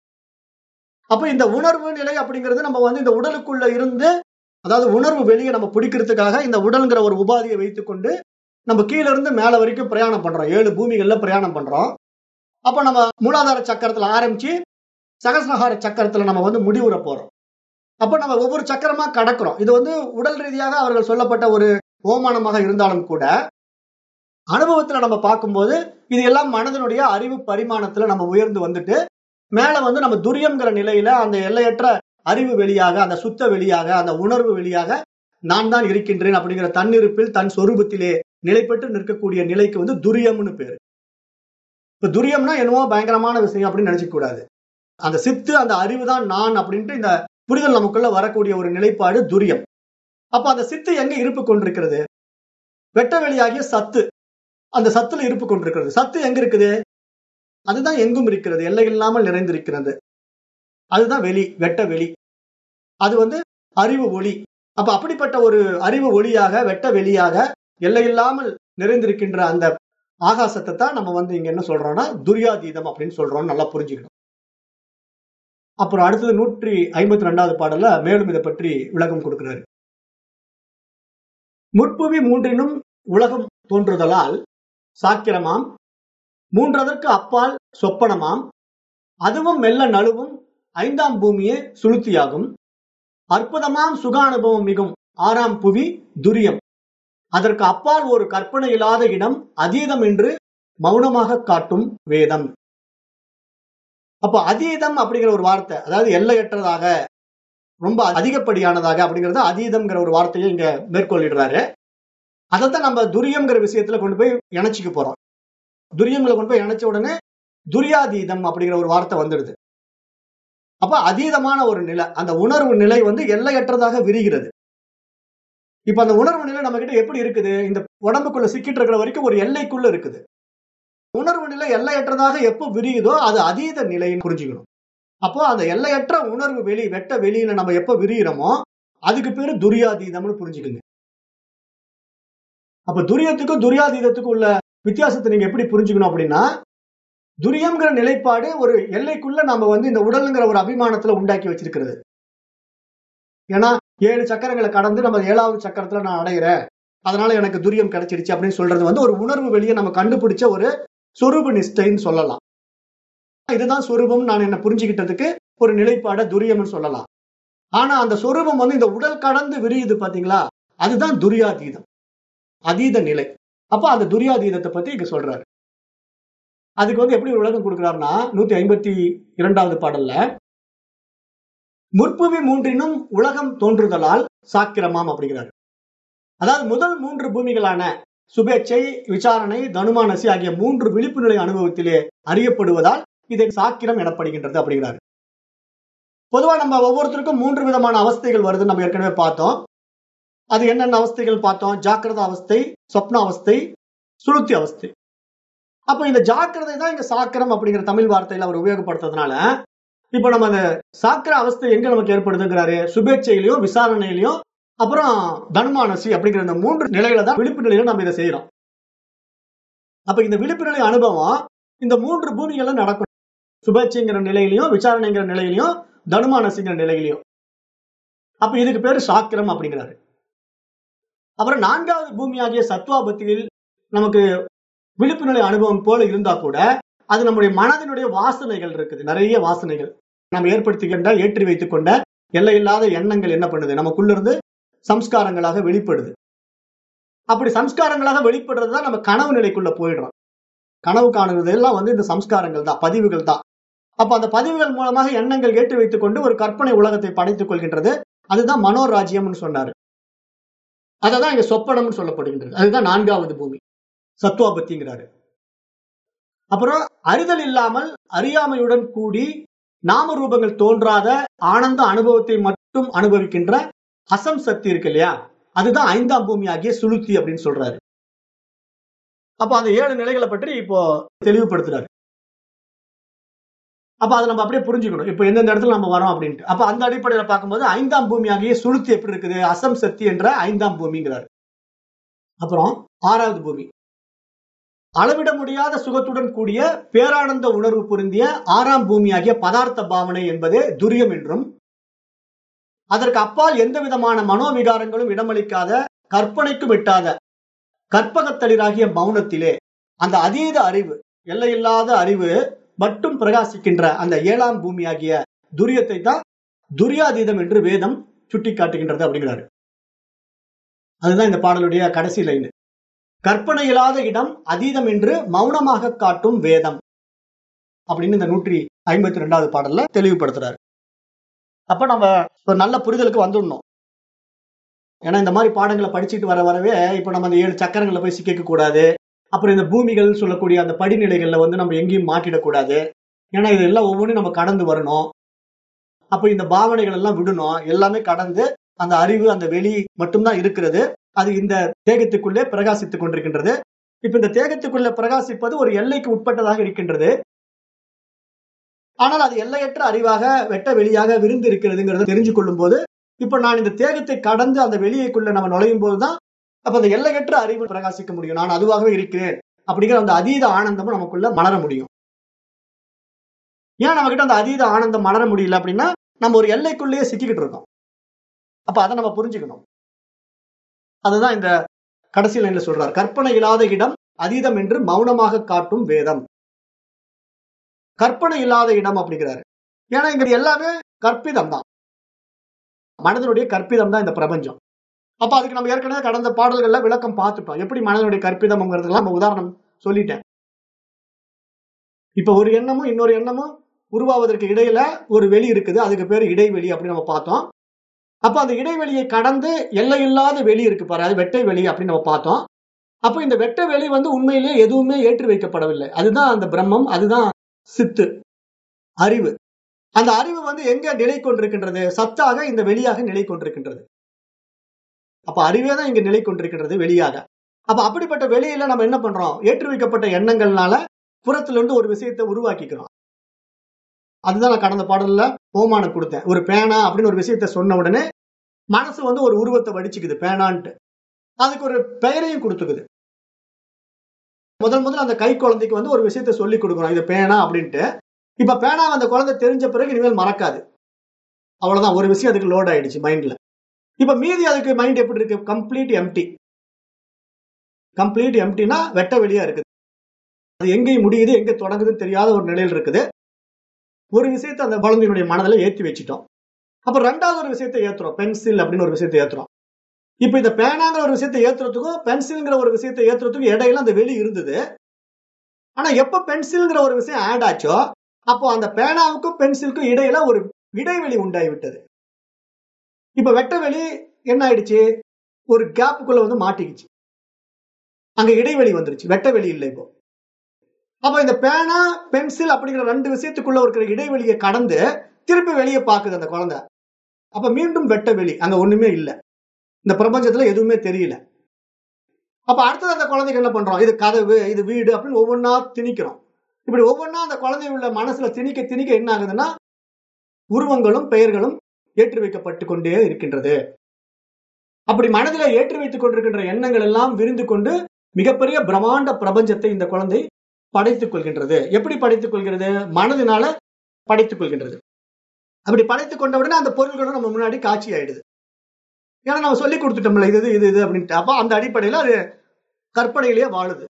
அப்ப இந்த உணர்வு நிலை அப்படிங்கிறது நம்ம வந்து இந்த உடலுக்குள்ள இருந்து அதாவது உணர்வு வெளியே நம்ம பிடிக்கிறதுக்காக இந்த உடல்ங்கிற ஒரு உபாதியை வைத்துக்கொண்டு நம்ம கீழ இருந்து மேல வரைக்கும் பிரயாணம் பண்றோம் ஏழு பூமிகள்ல பிரயாணம் பண்றோம் அப்ப நம்ம மூலாதார சக்கரத்துல ஆரம்பிச்சு சகசிரஹார சக்கரத்துல நம்ம வந்து முடிவுற போறோம் அப்ப நம்ம ஒவ்வொரு சக்கரமா கடக்கிறோம் இது வந்து உடல் ரீதியாக அவர்கள் சொல்லப்பட்ட ஒரு ஓமானமாக இருந்தாலும் கூட அனுபவத்துல நம்ம பார்க்கும்போது இது எல்லாம் மனதனுடைய அறிவு பரிமாணத்துல நம்ம உயர்ந்து வந்துட்டு மேல வந்து நம்ம துரியம்ங்கிற நிலையில அந்த எல்லையற்ற அறிவு வெளியாக அந்த சுத்த வெளியாக அந்த உணர்வு வெளியாக நான் தான் இருக்கின்றேன் அப்படிங்கிற தன்னிருப்பில் தன் சொரூபத்திலே நிலை பெற்று நிற்கக்கூடிய நிலைக்கு வந்து துரியம்னு பேரு இப்ப துரியம்னா என்னவோ பயங்கரமான விஷயம் அப்படின்னு நினைச்சுக்க கூடாது அந்த சித்து அந்த அறிவு தான் நான் அப்படின்ட்டு இந்த புரிதல் நமக்குள்ள வரக்கூடிய ஒரு நிலைப்பாடு துரியம் அப்ப அந்த சித்து எங்க இருப்பு கொண்டிருக்கிறது வெட்ட வெளியாகிய சத்து அந்த சத்துல இருப்பு கொண்டிருக்கிறது சத்து எங்க இருக்குது அதுதான் எங்கும் இருக்கிறது எல்லை இல்லாமல் நிறைந்திருக்கிறது அதுதான் வெளி வெட்ட வெளி அது வந்து அறிவு ஒளி அப்ப அப்படிப்பட்ட ஒரு அறிவு ஒளியாக வெட்ட வெளியாக எல்லையில்லாமல் நிறைந்திருக்கின்ற அந்த ஆகாசத்தை தான் நம்ம வந்து இங்க என்ன சொல்றோம்னா துரியாதீதம் அப்படின்னு சொல்றோம் நல்லா புரிஞ்சுக்கணும் அப்புறம் அடுத்தது நூற்றி ஐம்பத்தி ரெண்டாவது பாடல்ல மேலும் இதை பற்றி விளக்கம் கொடுக்கிறாரு முற்புவி மூன்றினும் உலகம் தோன்றுதலால் சாக்கிரமாம் மூன்றதற்கு அப்பால் சொப்பனமாம் அதுவும் மெல்ல நழுவும் ஐந்தாம் பூமியே சுளுத்தியாகும் அற்புதமாம் சுகானுபவம் மிகும் ஆறாம் புவி துரியம் அதற்கு அப்பால் ஒரு கற்பனை இல்லாத இடம் அதீதம் என்று மௌனமாக காட்டும் வேதம் அப்ப அதீதம் அப்படிங்கிற ஒரு வார்த்தை அதாவது எல்லையற்றதாக ரொம்ப அதிகப்படியானதாக அப்படிங்கறது அதீதம்ங்கிற ஒரு வார்த்தையை இங்க மேற்கொள்ளிடுறாரு அதைத்தான் நம்ம துரியம்ங்கிற விஷயத்துல கொண்டு போய் இணைச்சிக்க போறோம் துரியங்களை கொண்டு போய் இணைச்ச உடனே துரியாதீதம் அப்படிங்கிற ஒரு வார்த்தை வந்துடுது அப்ப அதீதமான ஒரு நிலை அந்த உணர்வு நிலை வந்து எல்லையற்றதாக விரிகிறது இப்ப அந்த உணர்வு நிலை நம்ம கிட்ட எப்படி இருக்குது இந்த உடம்புக்குள்ள சிக்கிட்டு இருக்கிற வரைக்கும் ஒரு எல்லைக்குள்ள இருக்குது உணர்வு நிலை எல்லையற்றதாக எப்போ விரியுதோ அது அதீத நிலைன்னு புரிஞ்சுக்கணும் அப்போ அந்த எல்லையற்ற உணர்வு வெளி வெட்ட வெளியில நம்ம எப்ப விரியிறோமோ அதுக்கு பேரு துரியாதீதம்னு புரிஞ்சுக்குங்க அப்ப துரியத்துக்கும் துரியாதீதத்துக்கும் உள்ள வித்தியாசத்தை நீங்க எப்படி புரிஞ்சுக்கணும் அப்படின்னா துரியம்ங்கிற நிலைப்பாடு ஒரு எல்லைக்குள்ள நம்ம வந்து இந்த உடலுங்கிற ஒரு அபிமானத்துல உண்டாக்கி வச்சிருக்கிறது ஏன்னா ஏழு சக்கரங்களை கடந்து நம்ம ஏழாவது சக்கரத்துல நான் அடைகிறேன் அதனால எனக்கு துரியம் கிடைச்சிடுச்சு அப்படின்னு சொல்றது வந்து ஒரு உணர்வு வெளியே நம்ம கண்டுபிடிச்ச ஒரு சொரூப நிஷ்டைன்னு சொல்லலாம் இதுதான் சொரூபம் நான் என்ன புரிஞ்சுக்கிட்டதுக்கு ஒரு நிலைப்பாட துரியம்னு சொல்லலாம் ஆனா அந்த சொரூபம் வந்து இந்த உடல் கடந்து விரியுது பாத்தீங்களா அதுதான் துரியாதீதம் அதீத நிலை அப்ப அந்த துரியாதீதத்தை பத்தி இங்க சொல்றாரு அதுக்கு வந்து எப்படி ஒரு விளக்கம் கொடுக்கிறாருன்னா நூத்தி ஐம்பத்தி இரண்டாவது பாடல்ல முற்புவி மூன்றினும் உலகம் தோன்றுதலால் சாக்கிரமாம் அப்படிங்கிறாரு அதாவது முதல் மூன்று பூமிகளான சுபேட்சை விசாரணை தனுமானசி ஆகிய மூன்று விழிப்பு நிலை அனுபவத்திலே அறியப்படுவதால் இதை சாக்கிரம் எனப்படுகின்றது அப்படிங்கிறாரு பொதுவா நம்ம ஒவ்வொருத்தருக்கும் மூன்று விதமான அவஸ்தைகள் வருதுன்னு நம்ம ஏற்கனவே பார்த்தோம் அது என்னென்ன அவஸ்தைகள் பார்த்தோம் ஜாக்கிரத அவஸ்தை சொப்ன அவஸ்தை சுளுத்தி அவஸ்தை அப்ப இந்த ஜாக்கிரதை தான் இங்க சாக்கிரம் அப்படிங்கிற தமிழ் வார்த்தையில அவர் உபயோகப்படுத்துறதுனால இப்ப நம்ம அந்த சாக்கிர அவஸ்தை எங்க நமக்கு ஏற்படுதுங்கிறாரு சுபேட்சையிலையும் விசாரணையிலையும் அப்புறம் தனுமானசி அப்படிங்கிற இந்த மூன்று நிலையில தான் விழிப்பு நிலையில நம்ம இதை செய்யறோம் அப்ப இந்த விழிப்பு நிலை அனுபவம் இந்த மூன்று பூமிகள்ல நடக்கும் சுபேட்சைங்கிற நிலையிலையும் விசாரணைங்கிற நிலையிலையும் தனுமானசிங்கிற நிலையிலையும் அப்ப இதுக்கு பேரு சாக்கிரம் அப்படிங்கிறாரு அப்புறம் நான்காவது பூமியாகிய சத்வாபத்தியில் நமக்கு விழிப்பு நிலை அனுபவம் போல இருந்தா கூட அது நம்முடைய மனதினுடைய வாசனைகள் இருக்குது நிறைய வாசனைகள் நம்ம ஏற்படுத்திக்கின்ற ஏற்றி வைத்துக் கொண்ட எல்லையில்லாத எண்ணங்கள் என்ன பண்ணுது நமக்குள்ள இருந்து சம்ஸ்காரங்களாக வெளிப்படுது அப்படி சம்ஸ்காரங்களாக வெளிப்படுறது தான் நம்ம கனவு நிலைக்குள்ள போயிடுறோம் கனவு காணுறது எல்லாம் வந்து இந்த சம்ஸ்காரங்கள் தான் பதிவுகள் தான் அப்ப அந்த பதிவுகள் மூலமாக எண்ணங்கள் ஏற்றி வைத்துக் கொண்டு ஒரு கற்பனை உலகத்தை படைத்துக் கொள்கின்றது அதுதான் மனோராஜ்யம்னு சொன்னாரு அததான் இங்க சொப்பனம்னு சொல்லப்படுகின்றது அதுதான் நான்காவது பூமி சத்துவாபத்திங்கிறாரு அப்புறம் அறிதல் இல்லாமல் அறியாமையுடன் கூடி நாம ரூபங்கள் தோன்றாத ஆனந்த அனுபவத்தை மட்டும் அனுபவிக்கின்ற அசம் சக்தி இருக்கு இல்லையா அதுதான் ஐந்தாம் பூமி ஆகிய சுளுத்தி அப்படின்னு சொல்றாரு அப்ப அந்த ஏழு நிலைகளை பற்றி இப்போ தெளிவுபடுத்துறாரு அப்ப அதை நம்ம அப்படியே புரிஞ்சுக்கணும் இப்ப எந்தெந்த இடத்துல நம்ம வரோம் அப்படின்ட்டு அப்ப அந்த அடிப்படையில பார்க்கும்போது ஐந்தாம் பூமி ஆகிய சுளுத்தி எப்படி இருக்குது அசம் சக்தி என்ற ஐந்தாம் பூமிங்கிறார் அப்புறம் ஆறாவது பூமி அளவிட முடியாத சுகத்துடன் கூடிய பேரானந்த உணர்வு பொருந்திய ஆறாம் பூமியாகிய பதார்த்த பாவனை என்பதே துரியம் என்றும் அதற்கு அப்பால் எந்த விதமான மனோவிகாரங்களும் இடமளிக்காத கற்பனைக்கும் எட்டாத கற்பகத்தளிராகிய மௌனத்திலே அந்த அதீத அறிவு எல்லையில்லாத அறிவு மட்டும் பிரகாசிக்கின்ற அந்த ஏழாம் பூமியாகிய துரியத்தை தான் துரியாதீதம் என்று வேதம் சுட்டி காட்டுகின்றது அப்படிங்கிறாரு அதுதான் இந்த பாடலுடைய கடைசி லைன் கற்பனை இல்லாத இடம் அதீதம் என்று மௌனமாக காட்டும் வேதம் அப்படின்னு இந்த நூற்றி ஐம்பத்தி ரெண்டாவது பாடல்ல தெளிவுபடுத்துறாரு அப்ப நம்ம ஒரு நல்ல புரிதலுக்கு வந்துடணும் ஏன்னா இந்த மாதிரி பாடங்களை படிச்சுட்டு வர வரவே இப்ப நம்ம அந்த ஏழு சக்கரங்களை போய் சிக்கிக்க கூடாது அப்புறம் இந்த பூமிகள் சொல்லக்கூடிய அந்த படிநிலைகள்ல வந்து நம்ம எங்கேயும் மாட்டிடக்கூடாது ஏன்னா இது எல்லாம் ஒவ்வொன்றும் நம்ம கடந்து வரணும் அப்ப இந்த பாவனைகள் எல்லாம் விடணும் எல்லாமே கடந்து அந்த அறிவு அந்த வெளி மட்டும்தான் இருக்கிறது அது இந்த தேகத்துக்குள்ளே பிரகாசித்துக் கொண்டிருக்கின்றது இப்ப இந்த தேகத்துக்குள்ள பிரகாசிப்பது ஒரு எல்லைக்கு உட்பட்டதாக இருக்கின்றது ஆனால் அது எல்லையற்ற அறிவாக வெட்ட வெளியாக விருந்து இருக்கிறதுங்கிறத தெரிஞ்சு கொள்ளும் போது இப்ப நான் இந்த தேகத்தை கடந்து அந்த வெளியைக்குள்ள நம்ம நுழையும் போதுதான் அப்ப அந்த எல்லையற்ற அறிவு பிரகாசிக்க முடியும் நான் அதுவாகவே இருக்கிறேன் அப்படிங்கிற அந்த அதீத ஆனந்தமும் நமக்குள்ள மலர முடியும் ஏன் நம்ம கிட்ட அந்த அதீத ஆனந்தம் மலர முடியல அப்படின்னா நம்ம ஒரு எல்லைக்குள்ளேயே சிக்கிக்கிட்டு இருக்கோம் அப்ப அதை நம்ம புரிஞ்சுக்கணும் அதுதான் இந்த கடைசி லைன்ல சொல்றார் கற்பனை இல்லாத இடம் அதீதம் என்று மௌனமாக காட்டும் வேதம் கற்பனை இல்லாத இடம் அப்படிங்கிறாரு ஏன்னா இங்க எல்லாமே கற்பிதம் தான் மனதனுடைய கற்பிதம் தான் இந்த பிரபஞ்சம் அப்ப அதுக்கு நம்ம ஏற்கனவே கடந்த பாடல்கள்ல விளக்கம் பார்த்துட்டோம் எப்படி மனதனுடைய கற்பிதம்ங்கிறதுலாம் நம்ம உதாரணம் சொல்லிட்டேன் இப்ப ஒரு எண்ணமும் இன்னொரு எண்ணமும் உருவாவதற்கு இடையில ஒரு வெளி இருக்குது அதுக்கு பேர் இடைவெளி அப்படின்னு நம்ம பார்த்தோம் அப்ப அந்த இடைவெளியை கடந்து எல்லையில்லாத வெளி இருக்கு பாரு அது வெட்டை வெளி அப்படின்னு நம்ம பார்த்தோம் அப்ப இந்த வெட்ட வெளி வந்து உண்மையிலேயே எதுவுமே ஏற்றி வைக்கப்படவில்லை அதுதான் அந்த பிரம்மம் அதுதான் சித்து அறிவு அந்த அறிவு வந்து எங்க நிலை கொண்டிருக்கின்றது சத்தாக இந்த வெளியாக நிலை கொண்டிருக்கின்றது அப்ப அறிவே தான் இங்க நிலை கொண்டிருக்கின்றது வெளியாக அப்ப அப்படிப்பட்ட வெளியில நம்ம என்ன பண்றோம் ஏற்றி வைக்கப்பட்ட எண்ணங்கள்னால புறத்துல இருந்து ஒரு விஷயத்தை உருவாக்கிக்கிறோம் அதுதான் நான் கடந்த பாடல்ல ஓமானம் கொடுத்தேன் ஒரு பேனா அப்படின்னு ஒரு விஷயத்த சொன்ன உடனே மனசு வந்து ஒரு உருவத்தை வடிச்சுக்குது பேனான்ட்டு அதுக்கு ஒரு பெயரையும் கொடுத்துக்குது முதல் முதல்ல அந்த கை குழந்தைக்கு வந்து ஒரு விஷயத்த சொல்லி கொடுக்குறோம் இது பேனா அப்படின்ட்டு இப்ப பேனா அந்த குழந்தை தெரிஞ்ச பிறகு இனிமேல் மறக்காது அவ்வளவுதான் ஒரு விஷயம் அதுக்கு லோட் ஆயிடுச்சு மைண்ட்ல இப்ப மீதி அதுக்கு மைண்ட் எப்படி இருக்கு கம்ப்ளீட் எம்டி கம்ப்ளீட் எம்டினா வெட்ட வெளியா இருக்குது அது எங்கேயும் முடியுது எங்க தொடங்குதுன்னு தெரியாத ஒரு நிலையில் இருக்குது ஒரு விஷயத்தை அந்த குழந்தையினுடைய மனதில் ஏற்றி வச்சுட்டோம் அப்ப ரெண்டாவது ஒரு விஷயத்தை ஏத்துறோம் பென்சில் அப்படின்னு ஒரு விஷயத்தை ஏத்துறோம் இப்ப இந்த பேனாங்கிற ஒரு விஷயத்தை ஏத்துறதுக்கும் பென்சில்ங்கிற ஒரு விஷயத்தை ஏத்துறதுக்கும் இடையில அந்த வெளி இருந்தது ஆனா எப்ப பென்சில்ங்கிற ஒரு விஷயம் ஆட் ஆச்சோ அப்போ அந்த பேனாவுக்கும் பென்சிலுக்கும் இடையில ஒரு இடைவெளி உண்டாகி விட்டது இப்ப வெட்ட வெளி என்ன ஆயிடுச்சு ஒரு கேப்புக்குள்ள வந்து மாட்டிக்கிச்சு அங்க இடைவெளி வந்துருச்சு வெட்ட வெளி இல்லை இப்போ அப்ப இந்த பேனா பென்சில் அப்படிங்கிற ரெண்டு விஷயத்துக்குள்ள இருக்கிற இடைவெளியை கடந்து திருப்பி வெளியே பாக்குது அந்த குழந்தை அப்ப மீண்டும் வெட்ட வெளி அங்க ஒண்ணுமே இல்லை இந்த பிரபஞ்சத்துல எதுவுமே தெரியல அப்ப அடுத்தது அந்த குழந்தைக்கு என்ன பண்றோம் இது கதவு இது வீடு அப்படின்னு ஒவ்வொன்றா திணிக்கிறோம் இப்படி ஒவ்வொன்றா அந்த குழந்தை உள்ள மனசுல திணிக்க திணிக்க என்ன ஆகுதுன்னா உருவங்களும் பெயர்களும் ஏற்றி வைக்கப்பட்டு கொண்டே இருக்கின்றது அப்படி மனதில் ஏற்றி வைத்துக் கொண்டிருக்கின்ற எண்ணங்கள் எல்லாம் விரிந்து கொண்டு மிகப்பெரிய பிரம்மாண்ட பிரபஞ்சத்தை இந்த குழந்தை படைத்துக் கொள்கின்றது எப்படி படைத்துக் கொள்கிறது மனதினால படைத்துக் கொள்கின்றது அப்படி படைத்துக் கொண்ட உடனே அந்த பொருள்களும் நம்ம முன்னாடி காட்சி ஆயிடுது ஏன்னா நம்ம சொல்லி கொடுத்துட்டோம்ல இது இது, இது இது அப்படின்ட்டு அப்போ அந்த அடிப்படையில அது கற்பனையிலேயே வாழுது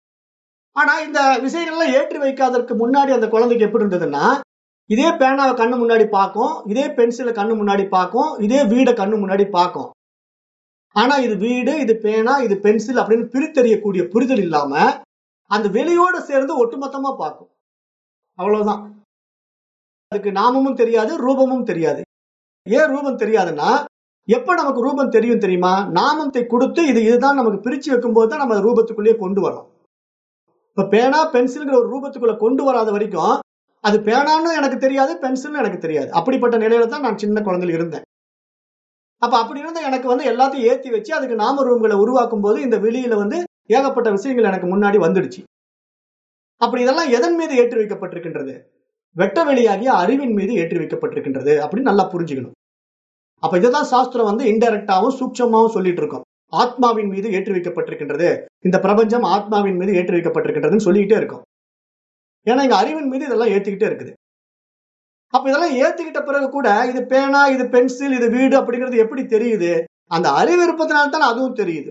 ஆனா இந்த விஷயங்கள்லாம் ஏற்றி வைக்காததற்கு முன்னாடி அந்த குழந்தைக்கு எப்படி இருந்ததுன்னா இதே பேனாவை கண்ணு முன்னாடி பார்க்கும் இதே பென்சிலை கண்ணு முன்னாடி பார்க்கும் இதே வீடை கண்ணு முன்னாடி பார்க்கும் ஆனா இது வீடு இது பேனா இது பென்சில் அப்படின்னு பிரித்தறியக்கூடிய புரிதல் இல்லாம அந்த வெளியோட சேர்ந்து ஒட்டுமொத்தமா பார்க்கும் அவ்வளவுதான் அதுக்கு நாமமும் தெரியாது ரூபமும் தெரியாது ஏன் ரூபம் தெரியாதுன்னா எப்ப நமக்கு ரூபம் தெரியும் தெரியுமா நாமத்தை கொடுத்து இது இதுதான் நமக்கு பிரிச்சு வைக்கும்போது தான் நம்ம ரூபத்துக்குள்ளேயே கொண்டு வரோம் இப்ப பேனா பென்சில்ங்கிற ஒரு ரூபத்துக்குள்ள கொண்டு வராத வரைக்கும் அது பேனான்னு எனக்கு தெரியாது பென்சில்னு எனக்கு தெரியாது அப்படிப்பட்ட நிலையில தான் நான் சின்ன குழந்தையில இருந்தேன் அப்ப அப்படி இருந்த எனக்கு வந்து எல்லாத்தையும் ஏத்தி வச்சு அதுக்கு நாம ரூம்களை உருவாக்கும் போது இந்த வெளியில வந்து ஏகப்பட்ட விஷயங்கள் எனக்கு முன்னாடி வந்துடுச்சு அப்படி இதெல்லாம் எதன் மீது ஏற்றி வைக்கப்பட்டிருக்கின்றது வெட்ட வெளியாகிய அறிவின் மீது ஏற்றி வைக்கப்பட்டிருக்கின்றது அப்படின்னு நல்லா புரிஞ்சுக்கணும் அப்ப இதுதான் சாஸ்திரம் வந்து இன்டெரக்டாவும் சூட்சமாவும் சொல்லிட்டு இருக்கோம் ஆத்மாவின் மீது ஏற்றி வைக்கப்பட்டிருக்கின்றது இந்த பிரபஞ்சம் ஆத்மாவின் மீது ஏற்றி வைக்கப்பட்டிருக்கின்றதுன்னு சொல்லிக்கிட்டே இருக்கும் ஏன்னா இங்க அறிவின் மீது இதெல்லாம் ஏத்திக்கிட்டே இருக்குது அப்ப இதெல்லாம் ஏத்திக்கிட்ட பிறகு கூட இது பேனா இது பென்சில் இது வீடு அப்படிங்கிறது எப்படி தெரியுது அந்த அறிவு இருப்பதனால தான் அதுவும் தெரியுது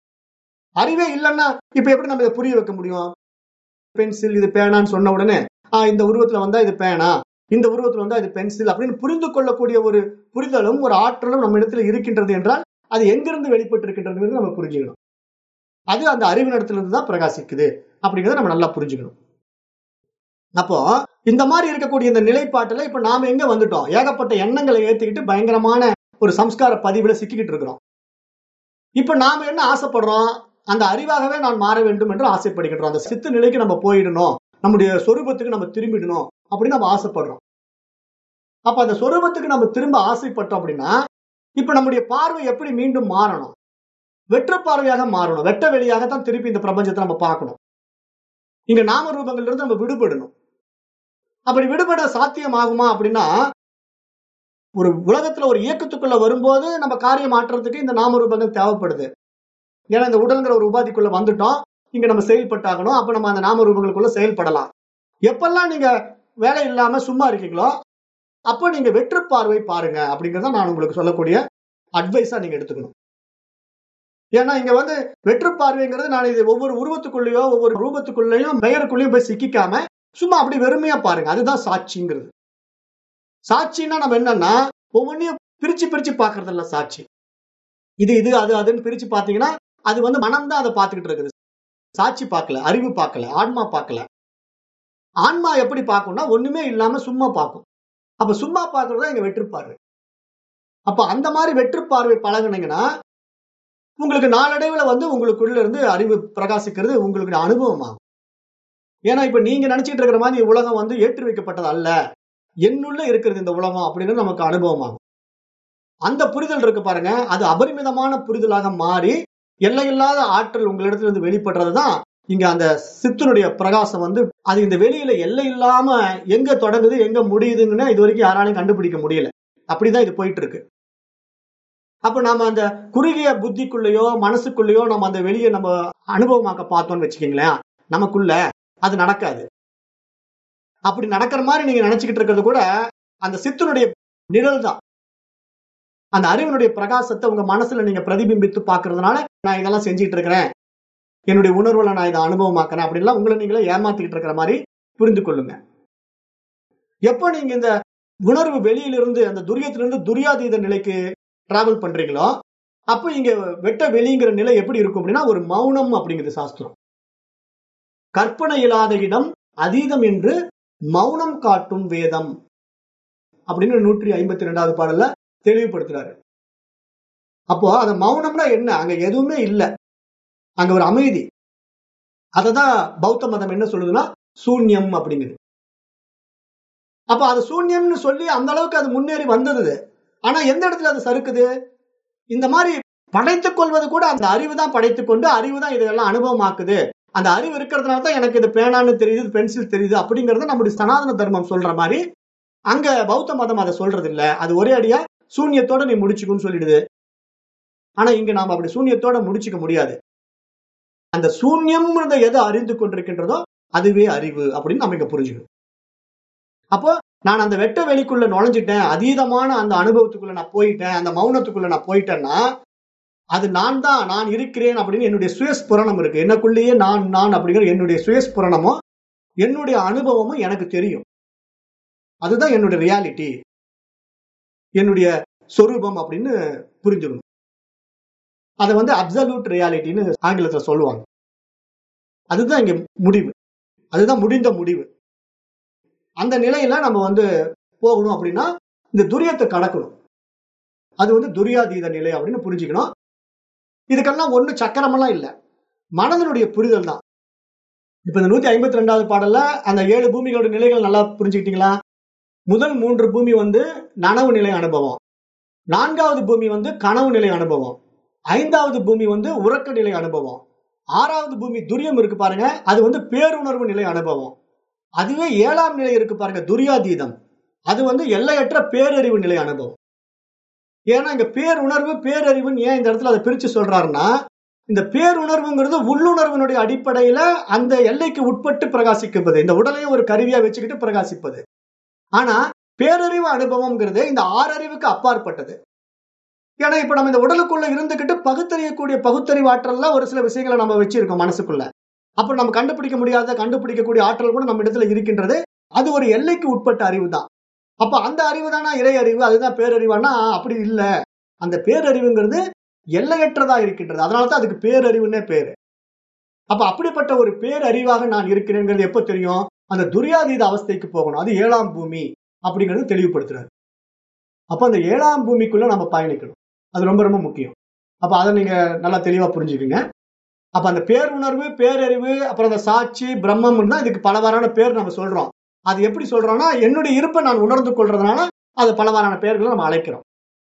அறிவே இல்லைன்னா இப்ப எப்படி நம்ம இதை புரிய வைக்க முடியும் பென்சில் இது பேனான்னு சொன்ன உடனே ஆஹ் இந்த உருவத்துல வந்தா இது பேனா இந்த உருவத்துல வந்தா இது பென்சில் அப்படின்னு புரிந்து கொள்ளக்கூடிய ஒரு புரிதலும் ஒரு ஆற்றலும் நம்ம இடத்துல இருக்கின்றது என்றால் அது எங்கிருந்து வெளிப்பட்டு இருக்கின்றது நம்ம புரிஞ்சுக்கணும் அது அந்த அறிவினிடத்துல இருந்து தான் பிரகாசிக்குது அப்படிங்கறத நம்ம நல்லா புரிஞ்சுக்கணும் அப்போ இந்த மாதிரி இருக்கக்கூடிய இந்த நிலைப்பாட்டுல இப்ப நாம எங்க வந்துட்டோம் ஏகப்பட்ட எண்ணங்களை ஏத்திக்கிட்டு பயங்கரமான ஒரு சம்ஸ்கார பதிவுல சிக்கிக்கிட்டு இருக்கிறோம் இப்ப நாம என்ன ஆசைப்படுறோம் அந்த அறிவாகவே நான் மாற வேண்டும் என்று ஆசைப்படுகின்றோம் அந்த சித்து நிலைக்கு நம்ம போயிடணும் நம்முடைய சொரூபத்துக்கு நம்ம திரும்பிடணும் அப்படின்னு நம்ம ஆசைப்படுறோம் அப்ப அந்த சொரூபத்துக்கு நம்ம திரும்ப ஆசைப்பட்டோம் அப்படின்னா இப்ப நம்முடைய பார்வை எப்படி மீண்டும் மாறணும் வெற்ற பார்வையாக மாறணும் வெட்ட வெளியாக தான் திருப்பி இந்த பிரபஞ்சத்தை நம்ம பார்க்கணும் இங்க நாம ரூபங்கள்ல இருந்து நம்ம விடுபடணும் அப்படி விடுபட சாத்தியமாகுமா அப்படின்னா ஒரு உலகத்துல ஒரு இயக்கத்துக்குள்ள வரும்போது நம்ம காரியம் மாற்றுறதுக்கு இந்த நாம ரூபங்கள் தேவைப்படுது ஏன்னா இந்த உடல்ங்கிற ஒரு உபாதிக்குள்ள வந்துட்டோம் இங்க நம்ம செயல்பட்டாகணும் அப்ப நம்ம அந்த நாம ரூபங்களுக்குள்ள செயல்படலாம் எப்பெல்லாம் நீங்க வேலை இல்லாம சும்மா இருக்கீங்களோ அப்போ நீங்க வெற்று பார்வை பாருங்க அப்படிங்கறத நான் உங்களுக்கு சொல்லக்கூடிய அட்வைஸா நீங்க எடுத்துக்கணும் ஏன்னா இங்க வந்து வெற்று பார்வைங்கிறது நான் இது ஒவ்வொரு உருவத்துக்குள்ளேயோ ஒவ்வொரு ரூபத்துக்குள்ளேயும் பெயருக்குள்ளேயும் போய் சிக்கிக்காம சும்மா அப்படி வெறுமையா பாருங்க அதுதான் சாட்சிங்கிறது சாட்சின்னா நம்ம என்னன்னா ஒவ்வொன்றையும் பிரிச்சு பிரிச்சு பாக்குறது இல்ல சாட்சி இது இது அது அதுன்னு பிரிச்சு பாத்தீங்கன்னா அது வந்து மனம் தான் அதை பார்த்துக்கிட்டு இருக்குது சாட்சி பார்க்கல அறிவு பார்க்கல ஆன்மா பார்க்கல ஆன்மா எப்படி பார்க்கும்னா ஒண்ணுமே இல்லாம சும்மா பார்க்கும் அப்ப சும்மா பார்க்கறதா எங்க வெற்று பார்வை அப்ப அந்த மாதிரி வெற்று பார்வை பழகுனீங்கன்னா உங்களுக்கு நாளடைவுல வந்து உங்களுக்குள்ள இருந்து அறிவு பிரகாசிக்கிறது உங்களுக்கு அனுபவமாகும் ஏன்னா இப்ப நீங்க நினைச்சிட்டு இருக்கிற மாதிரி உலகம் வந்து ஏற்றி வைக்கப்பட்டது அல்ல என்னுள்ள இருக்கிறது இந்த உலகம் அப்படிங்கிறது நமக்கு அனுபவமாகும் அந்த புரிதல் இருக்கு பாருங்க அது அபரிமிதமான புரிதலாக மாறி எல்லையில்லாத ஆற்றல் உங்களிடத்துல இருந்து வெளிப்படுறதுதான் இங்க அந்த சித்தனுடைய பிரகாசம் வந்து அது இந்த வெளியில எல்லை இல்லாம எங்க தொடங்குது எங்க முடியுதுன்னு இது வரைக்கும் யாராலையும் கண்டுபிடிக்க முடியல அப்படிதான் இது போயிட்டு இருக்கு அப்ப நாம அந்த குறுகிய புத்திக்குள்ளேயோ மனசுக்குள்ளேயோ நம்ம அந்த வெளியை நம்ம அனுபவமாக்க பார்த்தோம்னு வச்சுக்கீங்களேன் நமக்குள்ள அது நடக்காது அப்படி நடக்கிற மாதிரி நீங்க நினைச்சுக்கிட்டு இருக்கிறது கூட அந்த சித்தனுடைய நிழல் தான் அந்த அறிவனுடைய பிரகாசத்தை உங்க மனசுல நீங்க பிரதிபிம்பித்து பாக்குறதுனால நான் இதெல்லாம் செஞ்சுட்டு இருக்கிறேன் என்னுடைய உணர்வுல நான் இதை அனுபவமாக்குறேன் அப்படின்லாம் உங்களை நீங்களே ஏமாத்திக்கிட்டு இருக்கிற மாதிரி புரிந்து கொள்ளுங்க எப்போ நீங்க இந்த உணர்வு வெளியிலிருந்து அந்த துரியத்திலிருந்து துரியாதீத நிலைக்கு டிராவல் பண்றீங்களோ அப்போ இங்க வெட்ட வெளிங்கிற நிலை எப்படி இருக்கும் அப்படின்னா ஒரு மௌனம் அப்படிங்கிறது சாஸ்திரம் கற்பனை இல்லாத இடம் அதீதம் என்று மௌனம் காட்டும் வேதம் அப்படின்னு நூற்றி ஐம்பத்தி ரெண்டாவது பாடல்ல தெளிவுபடுத்துறாரு அப்போ அந்த மௌனம்னா என்ன அங்க எதுவுமே இல்லை அங்க ஒரு அமைதி அததான் பௌத்த மதம் என்ன சொல்லுதுன்னா சூன்யம் அப்படிங்குது அப்ப அது சூன்யம்னு சொல்லி அந்த அளவுக்கு அது முன்னேறி வந்தது ஆனா எந்த இடத்துல அது சறுக்குது இந்த மாதிரி படைத்துக் கொள்வது கூட அந்த அறிவு தான் படைத்துக் கொண்டு அறிவு தான் இதெல்லாம் அனுபவமாக்குது அந்த அறிவு இருக்கிறதுனால தான் எனக்கு இது பேனான்னு தெரியுது பென்சில் தெரியுது அப்படிங்கறத நம்முடைய சனாதன தர்மம் சொல்ற மாதிரி அங்க பௌத்த மதம் அதை சொல்றது இல்ல அது ஒரே அடியா சூன்யத்தோட நீ முடிச்சுக்குன்னு சொல்லிடுது ஆனா இங்க நாம அப்படி சூன்யத்தோட முடிச்சுக்க முடியாது அந்த சூன்யம்ன்றத எதை அறிந்து கொண்டிருக்கின்றதோ அதுவே அறிவு அப்படின்னு நம்ம இங்க புரிஞ்சுக்கணும் அப்போ நான் அந்த வெட்ட வெளிக்குள்ள நுழைஞ்சிட்டேன் அதீதமான அந்த அனுபவத்துக்குள்ள நான் போயிட்டேன் அந்த மௌனத்துக்குள்ள நான் போயிட்டேன்னா அது நான் தான் நான் இருக்கிறேன் அப்படின்னு என்னுடைய சுயஸ்புரணம் இருக்கு எனக்குள்ளேயே நான் நான் அப்படிங்கிற என்னுடைய சுயஸ்புரணமும் என்னுடைய அனுபவமும் எனக்கு தெரியும் அதுதான் என்னுடைய ரியாலிட்டி என்னுடைய சொரூபம் அப்படின்னு புரிஞ்சுக்கணும் அதை வந்து அப்சல்யூட் ரியாலிட்டின்னு ஆங்கிலத்துல சொல்லுவாங்க அதுதான் இங்க முடிவு அதுதான் முடிந்த முடிவு அந்த நிலையில நம்ம வந்து போகணும் அப்படின்னா இந்த துரியத்தை கடக்கணும் அது வந்து துரியாதீத நிலை அப்படின்னு புரிஞ்சுக்கணும் இதுக்கெல்லாம் ஒண்ணு சக்கரமெல்லாம் இல்லை மனதனுடைய புரிதல் தான் இப்ப இந்த நூத்தி ஐம்பத்தி ரெண்டாவது பாடல்ல அந்த ஏழு பூமிகளோட நிலைகள் நல்லா புரிஞ்சுக்கிட்டீங்களா முதல் மூன்று பூமி வந்து நனவு நிலை அனுபவம் நான்காவது பூமி வந்து கனவு நிலை அனுபவம் ஐந்தாவது பூமி வந்து உறக்க நிலை அனுபவம் ஆறாவது பூமி துரியம் இருக்கு பாருங்க அது வந்து பேருணர்வு நிலை அனுபவம் அதுவே ஏழாம் நிலை இருக்கு பாருங்க துரியாதீதம் அது வந்து எல்லையற்ற பேரறிவு நிலை அனுபவம் ஏன்னா இங்க பேருணர்வு பேரறிவுன்னு ஏன் இந்த இடத்துல அதை பிரிச்சு சொல்றாருன்னா இந்த பேருணர்வுங்கிறது உள்ளுணர்வினுடைய அடிப்படையில அந்த எல்லைக்கு உட்பட்டு பிரகாசிப்பது இந்த உடலையும் ஒரு கருவியா வச்சுக்கிட்டு பிரகாசிப்பது ஆனா பேரறிவு அனுபவம்ங்கிறது இந்த ஆறறிவுக்கு அப்பாற்பட்டது ஏன்னா இப்ப நம்ம இந்த உடலுக்குள்ள இருந்துகிட்டு பகுத்தறியக்கூடிய பகுத்தறிவு ஆற்றல்ல ஒரு சில விஷயங்களை நம்ம வச்சிருக்கோம் மனசுக்குள்ள அப்ப நம்ம கண்டுபிடிக்க முடியாத கண்டுபிடிக்கக்கூடிய ஆற்றல் கூட நம்ம இடத்துல இருக்கின்றது அது ஒரு எல்லைக்கு உட்பட்ட அறிவு தான் அப்ப அந்த அறிவு தானா இறை அறிவு அதுதான் பேரறிவானா அப்படி இல்ல அந்த பேரறிவுங்கிறது எல்லையற்றதா இருக்கின்றது அதனாலதான் அதுக்கு பேரறிவுன்னே பேரு அப்ப அப்படிப்பட்ட ஒரு பேரறிவாக நான் இருக்கிறேங்கிறது எப்ப தெரியும் அந்த துரியாதீத அவஸ்தைக்கு போகணும் அது ஏழாம் பூமி அப்படிங்கிறது தெளிவுபடுத்துறாரு அப்ப அந்த ஏழாம் பூமிக்குள்ள நம்ம பயணிக்கணும் அது ரொம்ப ரொம்ப முக்கியம் அப்ப அதை நீங்க நல்லா தெளிவா புரிஞ்சுக்குங்க அப்ப அந்த பேருணர்வு பேரறிவு அப்புறம் அந்த சாட்சி பிரம்மம் தான் இதுக்கு பலவாறான பேர் நம்ம சொல்றோம் அது எப்படி சொல்றோம்னா என்னுடைய இருப்பை நான் உணர்ந்து கொள்றதுனால அது பலவாறான பெயர்களை நம்ம அழைக்கிறோம்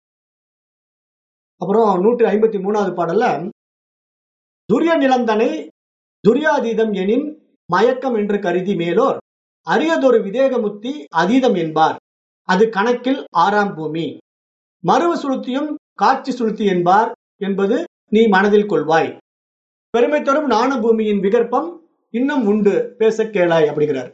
அப்புறம் நூற்றி ஐம்பத்தி மூணாவது பாடல்ல துரிய நிலந்தனை துரியாதீதம் எனின் மயக்கம் என்று கருதி மேலோர் அரியதொரு விதேகமுத்தி அதீதம் என்பார் அது கணக்கில் ஆறாம் பூமி மறுவு சுளுத்தியும் காட்சி சுளுத்தி என்பார் என்பது நீ மனதில் கொள்வாய் பெருமை தரும் நாண பூமியின் விகற்பம் இன்னும் உண்டு பேச கேளாய் அப்படிங்கிறார்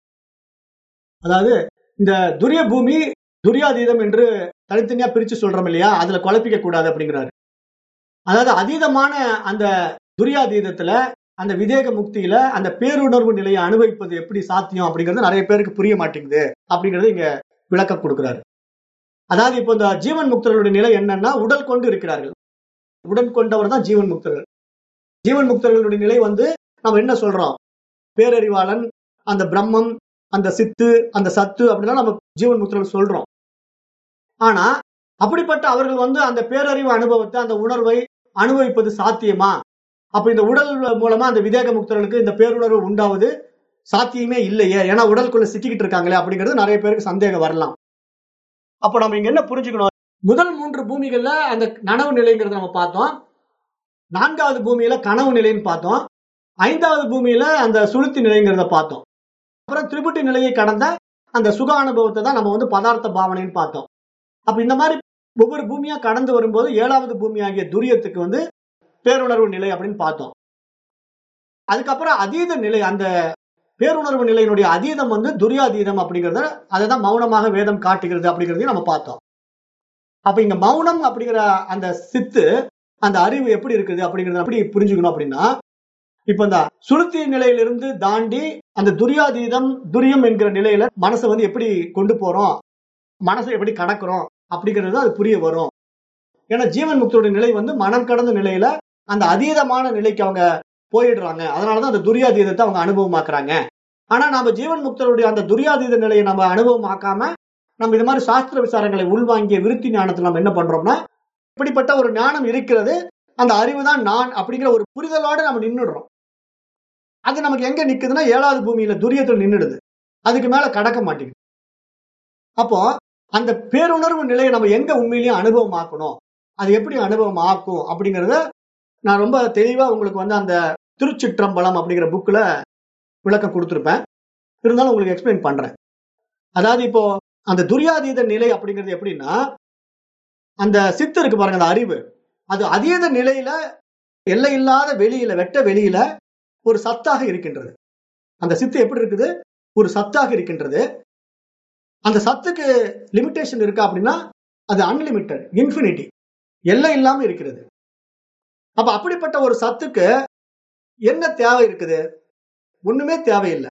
அதாவது இந்த துரிய பூமி துரியாதீதம் என்று தனித்தனியா பிரிச்சு சொல்றோம் இல்லையா அதுல குழப்பிக்க கூடாது அப்படிங்கிறாரு அதாவது அதீதமான அந்த துரியாதீதத்துல அந்த விதேக முக்தியில அந்த பேருணர்வு நிலையை அனுபவிப்பது எப்படி சாத்தியம் அப்படிங்கிறது நிறைய பேருக்கு புரிய மாட்டேங்குது அப்படிங்கறது இங்க விளக்கம் கொடுக்கிறாரு அதாவது இப்போ இந்த ஜீவன் முக்தர்களுடைய நிலை என்னன்னா உடல் கொண்டு இருக்கிறார்கள் உடல் கொண்டவர் தான் ஜீவன் முக்தர்கள் ஜீவன் முக்தர்களுடைய நிலை வந்து நம்ம என்ன சொல்றோம் பேரறிவாளன் அந்த பிரம்மம் அந்த சித்து அந்த சத்து அப்படின்னா நம்ம ஜீவன் முக்தர்கள் சொல்றோம் ஆனா அப்படிப்பட்ட அவர்கள் வந்து அந்த பேரறிவு அனுபவத்தை அந்த உணர்வை அனுபவிப்பது சாத்தியமா அப்ப இந்த உடல் மூலமா அந்த விதேக முக்தர்களுக்கு இந்த பேருணர்வு உண்டாவது சாத்தியமே இல்லையே ஏன்னா உடலுக்குள்ள சிக்கிக்கிட்டு இருக்காங்களே அப்படிங்கிறது நிறைய பேருக்கு சந்தேகம் வரலாம் அப்ப நம்ம இங்க என்ன புரிஞ்சுக்கணும் முதல் மூன்று பூமிகள்ல அந்த நனவு நிலைங்கிறத நம்ம பார்த்தோம் நான்காவது பூமியில கனவு நிலைன்னு பார்த்தோம் ஐந்தாவது பூமியில அந்த சுளுத்தி நிலைங்கிறத பார்த்தோம் அப்புறம் திரிபுட்டி நிலையை கடந்த அந்த சுக அனுபவத்தை தான் நம்ம வந்து பதார்த்த பாவனைன்னு பார்த்தோம் அப்ப இந்த மாதிரி ஒவ்வொரு பூமியா கடந்து வரும்போது ஏழாவது பூமி ஆகிய துரியத்துக்கு வந்து பேருணர்வு நிலை அப்படின்னு பார்த்தோம் அதுக்கப்புறம் அதீத நிலை அந்த பேருணர்வு நிலையினுடைய அதீதம் வந்து துரியாதீதம் அப்படிங்கறத அதை தான் மௌனமாக வேதம் காட்டுகிறது அப்படிங்கிறதையும் நம்ம பார்த்தோம் அப்ப இங்க மௌனம் அப்படிங்கிற அந்த சித்து அந்த அறிவு எப்படி இருக்குது அப்படிங்கறத எப்படி புரிஞ்சுக்கணும் அப்படின்னா இப்ப இந்த சுளுத்தி நிலையிலிருந்து தாண்டி அந்த துரியாதீதம் துரியம் என்கிற நிலையில மனசை வந்து எப்படி கொண்டு போறோம் மனசை எப்படி கடக்குறோம் அப்படிங்கிறது அது புரிய வரும் ஏன்னா ஜீவன் முக்தருடைய நிலை வந்து மனம் கடந்த நிலையில அந்த அதீதமான நிலைக்கு அவங்க போயிடுறாங்க அதனாலதான் அந்த துரியாதீதத்தை அவங்க அனுபவமாக்குறாங்க ஆனா நம்ம ஜீவன் முக்தருடைய அந்த துரியாதீத நிலையை நம்ம அனுபவமாக்காம நம்ம இது மாதிரி சாஸ்திர விசாரங்களை உள்வாங்கிய விருத்தி ஞானத்துல நம்ம என்ன பண்றோம்னா இப்படிப்பட்ட ஒரு ஞானம் இருக்கிறது அந்த அறிவு தான் நான் அப்படிங்கிற ஒரு புரிதலோட நம்ம நின்னுடுறோம் அது நமக்கு எங்க நிக்குதுன்னா ஏழாவது பூமியில துரியத்தில் நின்னுடுது அதுக்கு மேல கடக்க மாட்டேங்குது அப்போ அந்த பேருணர்வு நிலையை நம்ம எங்க உண்மையிலேயே அனுபவமாக்கணும் அது எப்படி அனுபவம் ஆக்கும் அப்படிங்கறத நான் ரொம்ப தெளிவா உங்களுக்கு வந்து அந்த திருச்சிற்றம்பலம் அப்படிங்கிற புக்ல விளக்கம் கொடுத்துருப்பேன் இருந்தாலும் உங்களுக்கு எக்ஸ்பிளைன் பண்றேன் அதாவது இப்போ அந்த துரியாதீத நிலை அப்படிங்கிறது எப்படின்னா அந்த சித்து இருக்கு பாருங்க அந்த அறிவு அது அதீத நிலையில எல்லை இல்லாத வெளியில வெட்ட வெளியில ஒரு சத்தாக இருக்கின்றது அந்த சித்து எப்படி இருக்குது ஒரு சத்தாக இருக்கின்றது அந்த சத்துக்கு லிமிட்டேஷன் இருக்கா அப்படின்னா அது அன்லிமிட்டெட் இன்ஃபினிட்டி எல்லை இல்லாம இருக்கிறது அப்ப அப்படிப்பட்ட ஒரு சத்துக்கு என்ன தேவை இருக்குது ஒண்ணுமே தேவையில்லை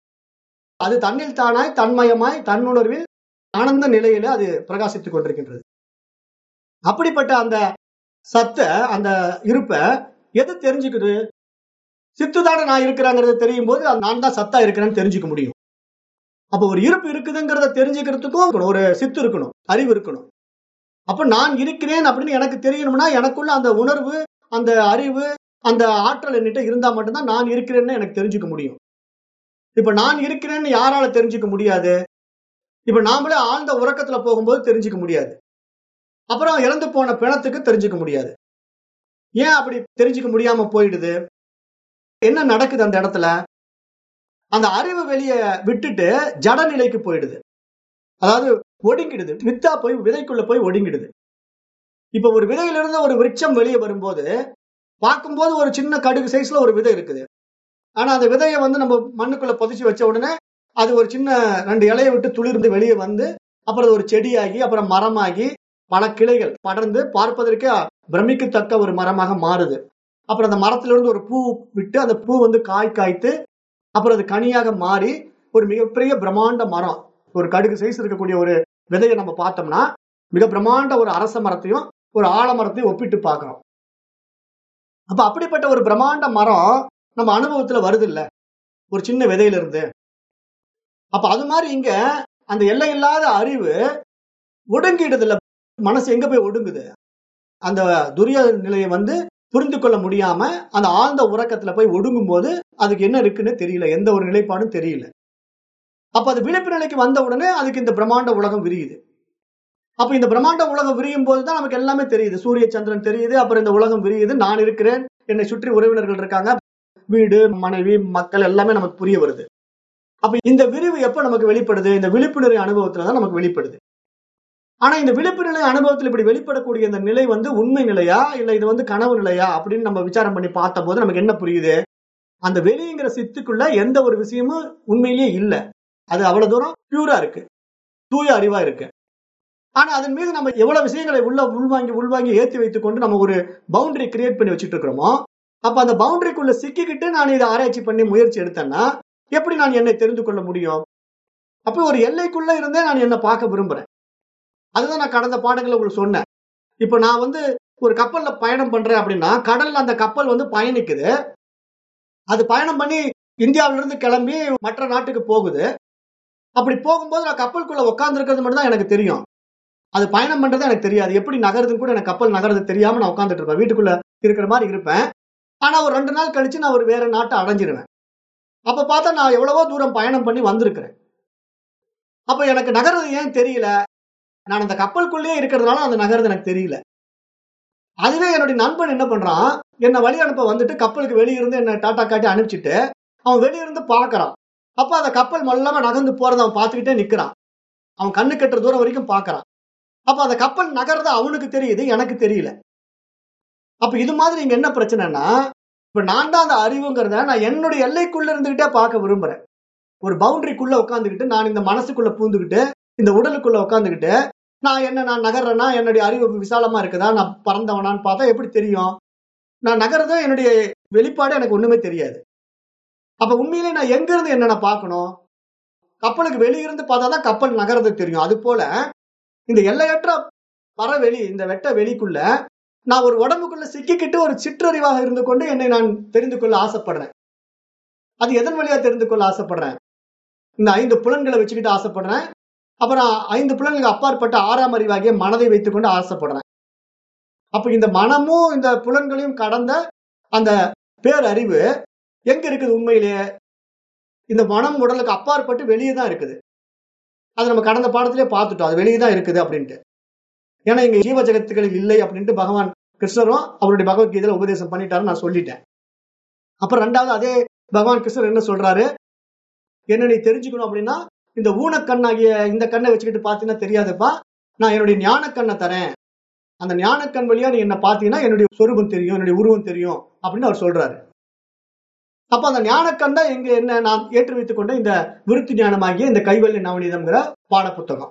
அது தன்னில் தானாய் தன்மயமாய் தன்னுணர்வில் ஆனந்த நிலையில அது பிரகாசித்துக் கொண்டிருக்கின்றது அப்படிப்பட்ட அந்த சத்த அந்த இருப்ப எது தெரிஞ்சுக்குது சித்துதானே நான் இருக்கிறேங்கிறது தெரியும் போது அது நான் தான் சத்தா இருக்கிறேன்னு தெரிஞ்சுக்க முடியும் அப்ப ஒரு இருப்பு இருக்குதுங்கிறத தெரிஞ்சுக்கிறதுக்கும் ஒரு சித்து இருக்கணும் அறிவு இருக்கணும் அப்ப நான் இருக்கிறேன் அப்படின்னு எனக்கு தெரியணும்னா எனக்குள்ள அந்த உணர்வு அந்த அறிவு அந்த ஆற்றல் என்கிட்ட இருந்தா மட்டும்தான் நான் இருக்கிறேன்னு எனக்கு தெரிஞ்சுக்க முடியும் இப்ப நான் இருக்கிறேன்னு யாரால தெரிஞ்சுக்க முடியாது இப்ப நாமளே ஆழ்ந்த உறக்கத்துல போகும்போது தெரிஞ்சுக்க முடியாது அப்புறம் இறந்து போன பிணத்துக்கு தெரிஞ்சுக்க முடியாது ஏன் அப்படி தெரிஞ்சுக்க முடியாம போயிடுது என்ன நடக்குது அந்த இடத்துல அந்த அறிவு வெளிய விட்டுட்டு ஜட நிலைக்கு போயிடுது அதாவது ஒடுங்கிடுது வித்தா போய் விதைக்குள்ள போய் ஒடுங்கிடுது இப்ப ஒரு விதையிலிருந்து ஒரு விருட்சம் வெளியே வரும்போது பார்க்கும்போது ஒரு சின்ன கடுகு சைஸ்ல ஒரு விதை இருக்குது ஆனா அந்த விதையை வந்து நம்ம மண்ணுக்குள்ள புதைச்சு வச்ச உடனே அது ஒரு சின்ன ரெண்டு இலையை விட்டு துளிர்ந்து வெளியே வந்து அப்புறம் அது ஒரு செடியாகி அப்புறம் மரமாகி பல கிளைகள் படர்ந்து பார்ப்பதற்கே பிரமிக்கத்தக்க ஒரு மரமாக மாறுது அப்புறம் அந்த மரத்திலிருந்து ஒரு பூ விட்டு அந்த பூ வந்து காய் காய்த்து அப்புறம் அது கனியாக மாறி ஒரு மிகப்பெரிய பிரம்மாண்ட மரம் ஒரு கடுகு சைஸ் இருக்கக்கூடிய ஒரு விதையை நம்ம பார்த்தோம்னா மிக பிரம்மாண்ட ஒரு அரச மரத்தையும் ஒரு ஆலமரத்தையும் ஒப்பிட்டு பார்க்கிறோம் அப்ப அப்படிப்பட்ட ஒரு பிரம்மாண்ட மரம் நம்ம அனுபவத்துல வருது இல்ல ஒரு சின்ன விதையில இருந்து அப்ப அது மாதிரி இங்க அந்த எல்லை இல்லாத அறிவு ஒடுங்கிடுது இல்ல மனசு எங்க போய் ஒடுங்குது அந்த துரிய நிலையை வந்து புரிந்து கொள்ள முடியாம அந்த ஆழ்ந்த உறக்கத்துல போய் ஒடுங்கும் போது அதுக்கு என்ன இருக்குன்னு தெரியல எந்த ஒரு நிலைப்பாடும் தெரியல அப்ப அது விழிப்பு நிலைக்கு வந்த உடனே அதுக்கு இந்த பிரம்மாண்ட உலகம் விரியுது அப்ப இந்த பிரம்மாண்ட உலகம் விரியும் போதுதான் நமக்கு எல்லாமே தெரியுது சூரிய சந்திரன் தெரியுது அப்புறம் இந்த உலகம் விரியுது நான் இருக்கிறேன் என்னை சுற்றி உறவினர்கள் இருக்காங்க வீடு மனைவி மக்கள் எல்லாமே நமக்கு புரிய வருது அப்ப இந்த விரிவு எப்ப நமக்கு வெளிப்படுது இந்த விழிப்புணர்வு அனுபவத்துல தான் நமக்கு வெளிப்படுது ஆனா இந்த விழிப்பு நிலை அனுபவத்தில் இப்படி வெளிப்படக்கூடிய இந்த நிலை வந்து உண்மை நிலையா இல்ல இது வந்து கனவு நிலையா அப்படின்னு நம்ம விசாரம் பண்ணி பார்த்த போது நமக்கு என்ன புரியுது அந்த வெளிங்கிற சித்துக்குள்ள எந்த ஒரு விஷயமும் உண்மையிலேயே இல்ல அது அவ்வளவு தூரம் பியூரா இருக்கு தூய அறிவா இருக்கு ஆனா அதன் மீது நம்ம எவ்வளவு விஷயங்களை உள்ள உள்வாங்கி உள்வாங்கி ஏத்தி வைத்துக் கொண்டு நம்ம ஒரு பவுண்டரி கிரியேட் பண்ணி வச்சுட்டு இருக்கிறோமோ அப்ப அந்த பவுண்டரிக்குள்ள சிக்கிக்கிட்டு நான் இதை ஆராய்ச்சி பண்ணி முயற்சி எடுத்தேன்னா எப்படி நான் என்னை தெரிந்து கொள்ள முடியும் அப்ப ஒரு எல்லைக்குள்ள இருந்தே நான் என்ன பார்க்க விரும்புறேன் அதுதான் நான் கடந்த பாடங்களை உங்களுக்கு சொன்னேன் இப்ப நான் வந்து ஒரு கப்பல்ல பயணம் பண்றேன் அப்படின்னா கடல்ல அந்த கப்பல் வந்து பயணிக்குது அது பயணம் பண்ணி இந்தியாவில இருந்து கிளம்பி மற்ற நாட்டுக்கு போகுது அப்படி போகும்போது நான் கப்பலுக்குள்ள உட்கார்ந்து இருக்கிறது மட்டும் தான் எனக்கு தெரியும் அது பயணம் பண்றது எனக்கு தெரியாது எப்படி நகருதுன்னு கூட எனக்கு கப்பல் நகருது தெரியாம நான் உட்காந்துட்டு இருப்பேன் வீட்டுக்குள்ள இருக்கிற மாதிரி இருப்பேன் ஆனா ஒரு ரெண்டு நாள் கழிச்சு நான் ஒரு வேற நாட்டை அடைஞ்சிருவேன் அப்ப பார்த்தா நான் எவ்வளவோ தூரம் பயணம் பண்ணி வந்திருக்கிறேன் அப்ப எனக்கு நகர்றது ஏன் தெரியல நான் அந்த கப்பலுக்குள்ளேயே இருக்கிறதுனால அந்த நகர்றது எனக்கு தெரியல அதுவே என்னுடைய நண்பன் என்ன பண்றான் என்ன வழி அனுப்ப வந்துட்டு கப்பலுக்கு வெளியிருந்து என்ன டாட்டா காட்டி அனுப்பிச்சிட்டு அவன் வெளியிருந்து பாக்குறான் அப்ப அந்த கப்பல் மல்லாம நகர்ந்து போறத அவன் பார்த்துக்கிட்டே நிக்கிறான் அவன் கண்ணு கட்டுற தூரம் வரைக்கும் பாக்குறான் அப்ப அந்த கப்பல் நகர்றது அவனுக்கு தெரியுது எனக்கு தெரியல அப்ப இது மாதிரி இங்க என்ன பிரச்சனைனா இப்ப நான் தான் அந்த அறிவுங்கிறத நான் என்னுடைய எல்லைக்குள்ள இருந்துகிட்டே பார்க்க விரும்புறேன் ஒரு பவுண்டரிக்குள்ள உட்காந்துக்கிட்டு நான் இந்த மனசுக்குள்ள பூந்துக்கிட்டு இந்த உடலுக்குள்ள உட்காந்துக்கிட்டு நான் என்ன நான் நகர்றேன்னா என்னுடைய அறிவு விசாலமா இருக்குதா நான் பறந்தவனான்னு பார்த்தா எப்படி தெரியும் நான் நகர்றதும் என்னுடைய வெளிப்பாடு எனக்கு ஒண்ணுமே தெரியாது அப்ப உண்மையிலே நான் எங்க இருந்து என்ன நான் பார்க்கணும் கப்பலுக்கு வெளியிருந்து பார்த்தா தான் கப்பல் நகர்றது தெரியும் அது போல இந்த எல்லையற்ற பறவெளி இந்த வெட்ட வெளிக்குள்ள நான் ஒரு உடம்புக்குள்ள சிக்கிக்கிட்டு ஒரு சிற்றறிவாக இருந்து கொண்டு என்னை நான் தெரிந்து கொள்ள ஆசைப்படுறேன் அது எதன் வழியா தெரிந்து கொள்ள ஆசைப்படுறேன் இந்த ஐந்து புலன்களை வச்சுக்கிட்டு ஆசைப்படுறேன் அப்புறம் ஐந்து புலன்களுக்கு அப்பாற்பட்ட ஆறாம் அறிவாகிய மனதை வைத்துக்கொண்டு ஆசைப்படுறேன் அப்ப இந்த மனமும் இந்த புலன்களையும் கடந்த அந்த பேரறிவு எங்க இருக்குது உண்மையிலேயே இந்த மனம் உடலுக்கு அப்பாற்பட்டு வெளியே தான் இருக்குது அது நம்ம கடந்த பாடத்திலே பார்த்துட்டோம் அது வெளியே தான் இருக்குது அப்படின்ட்டு ஏன்னா இங்க ஜீவ ஜெகத்துகளில் இல்லை அப்படின்ட்டு பகவான் கிருஷ்ணரும் அவருடைய பகவத்கீதையில உபதேசம் பண்ணிட்டாரு நான் சொல்லிட்டேன் அப்புறம் ரெண்டாவது அதே பகவான் கிருஷ்ணர் என்ன சொல்றாரு என்ன நீ தெரிஞ்சுக்கணும் அப்படின்னா இந்த ஊனக்கண்ணாகிய இந்த கண்ணை வச்சுக்கிட்டு பார்த்தீங்கன்னா தெரியாதுப்பா நான் என்னுடைய ஞானக்கண்ணை தரேன் அந்த ஞானக்கண் வழியா நீ என்ன பார்த்தீங்கன்னா என்னுடைய சொரூபம் தெரியும் என்னுடைய உருவம் தெரியும் அப்படின்னு அவர் சொல்றாரு அப்ப அந்த ஞானக்கண் தான் எங்க என்ன நான் ஏற்றி வைத்துக் கொண்ட இந்த விருத்தி ஞானமாகிய இந்த கைவல்ய நவநீதம்ங்கிற பாட புத்தகம்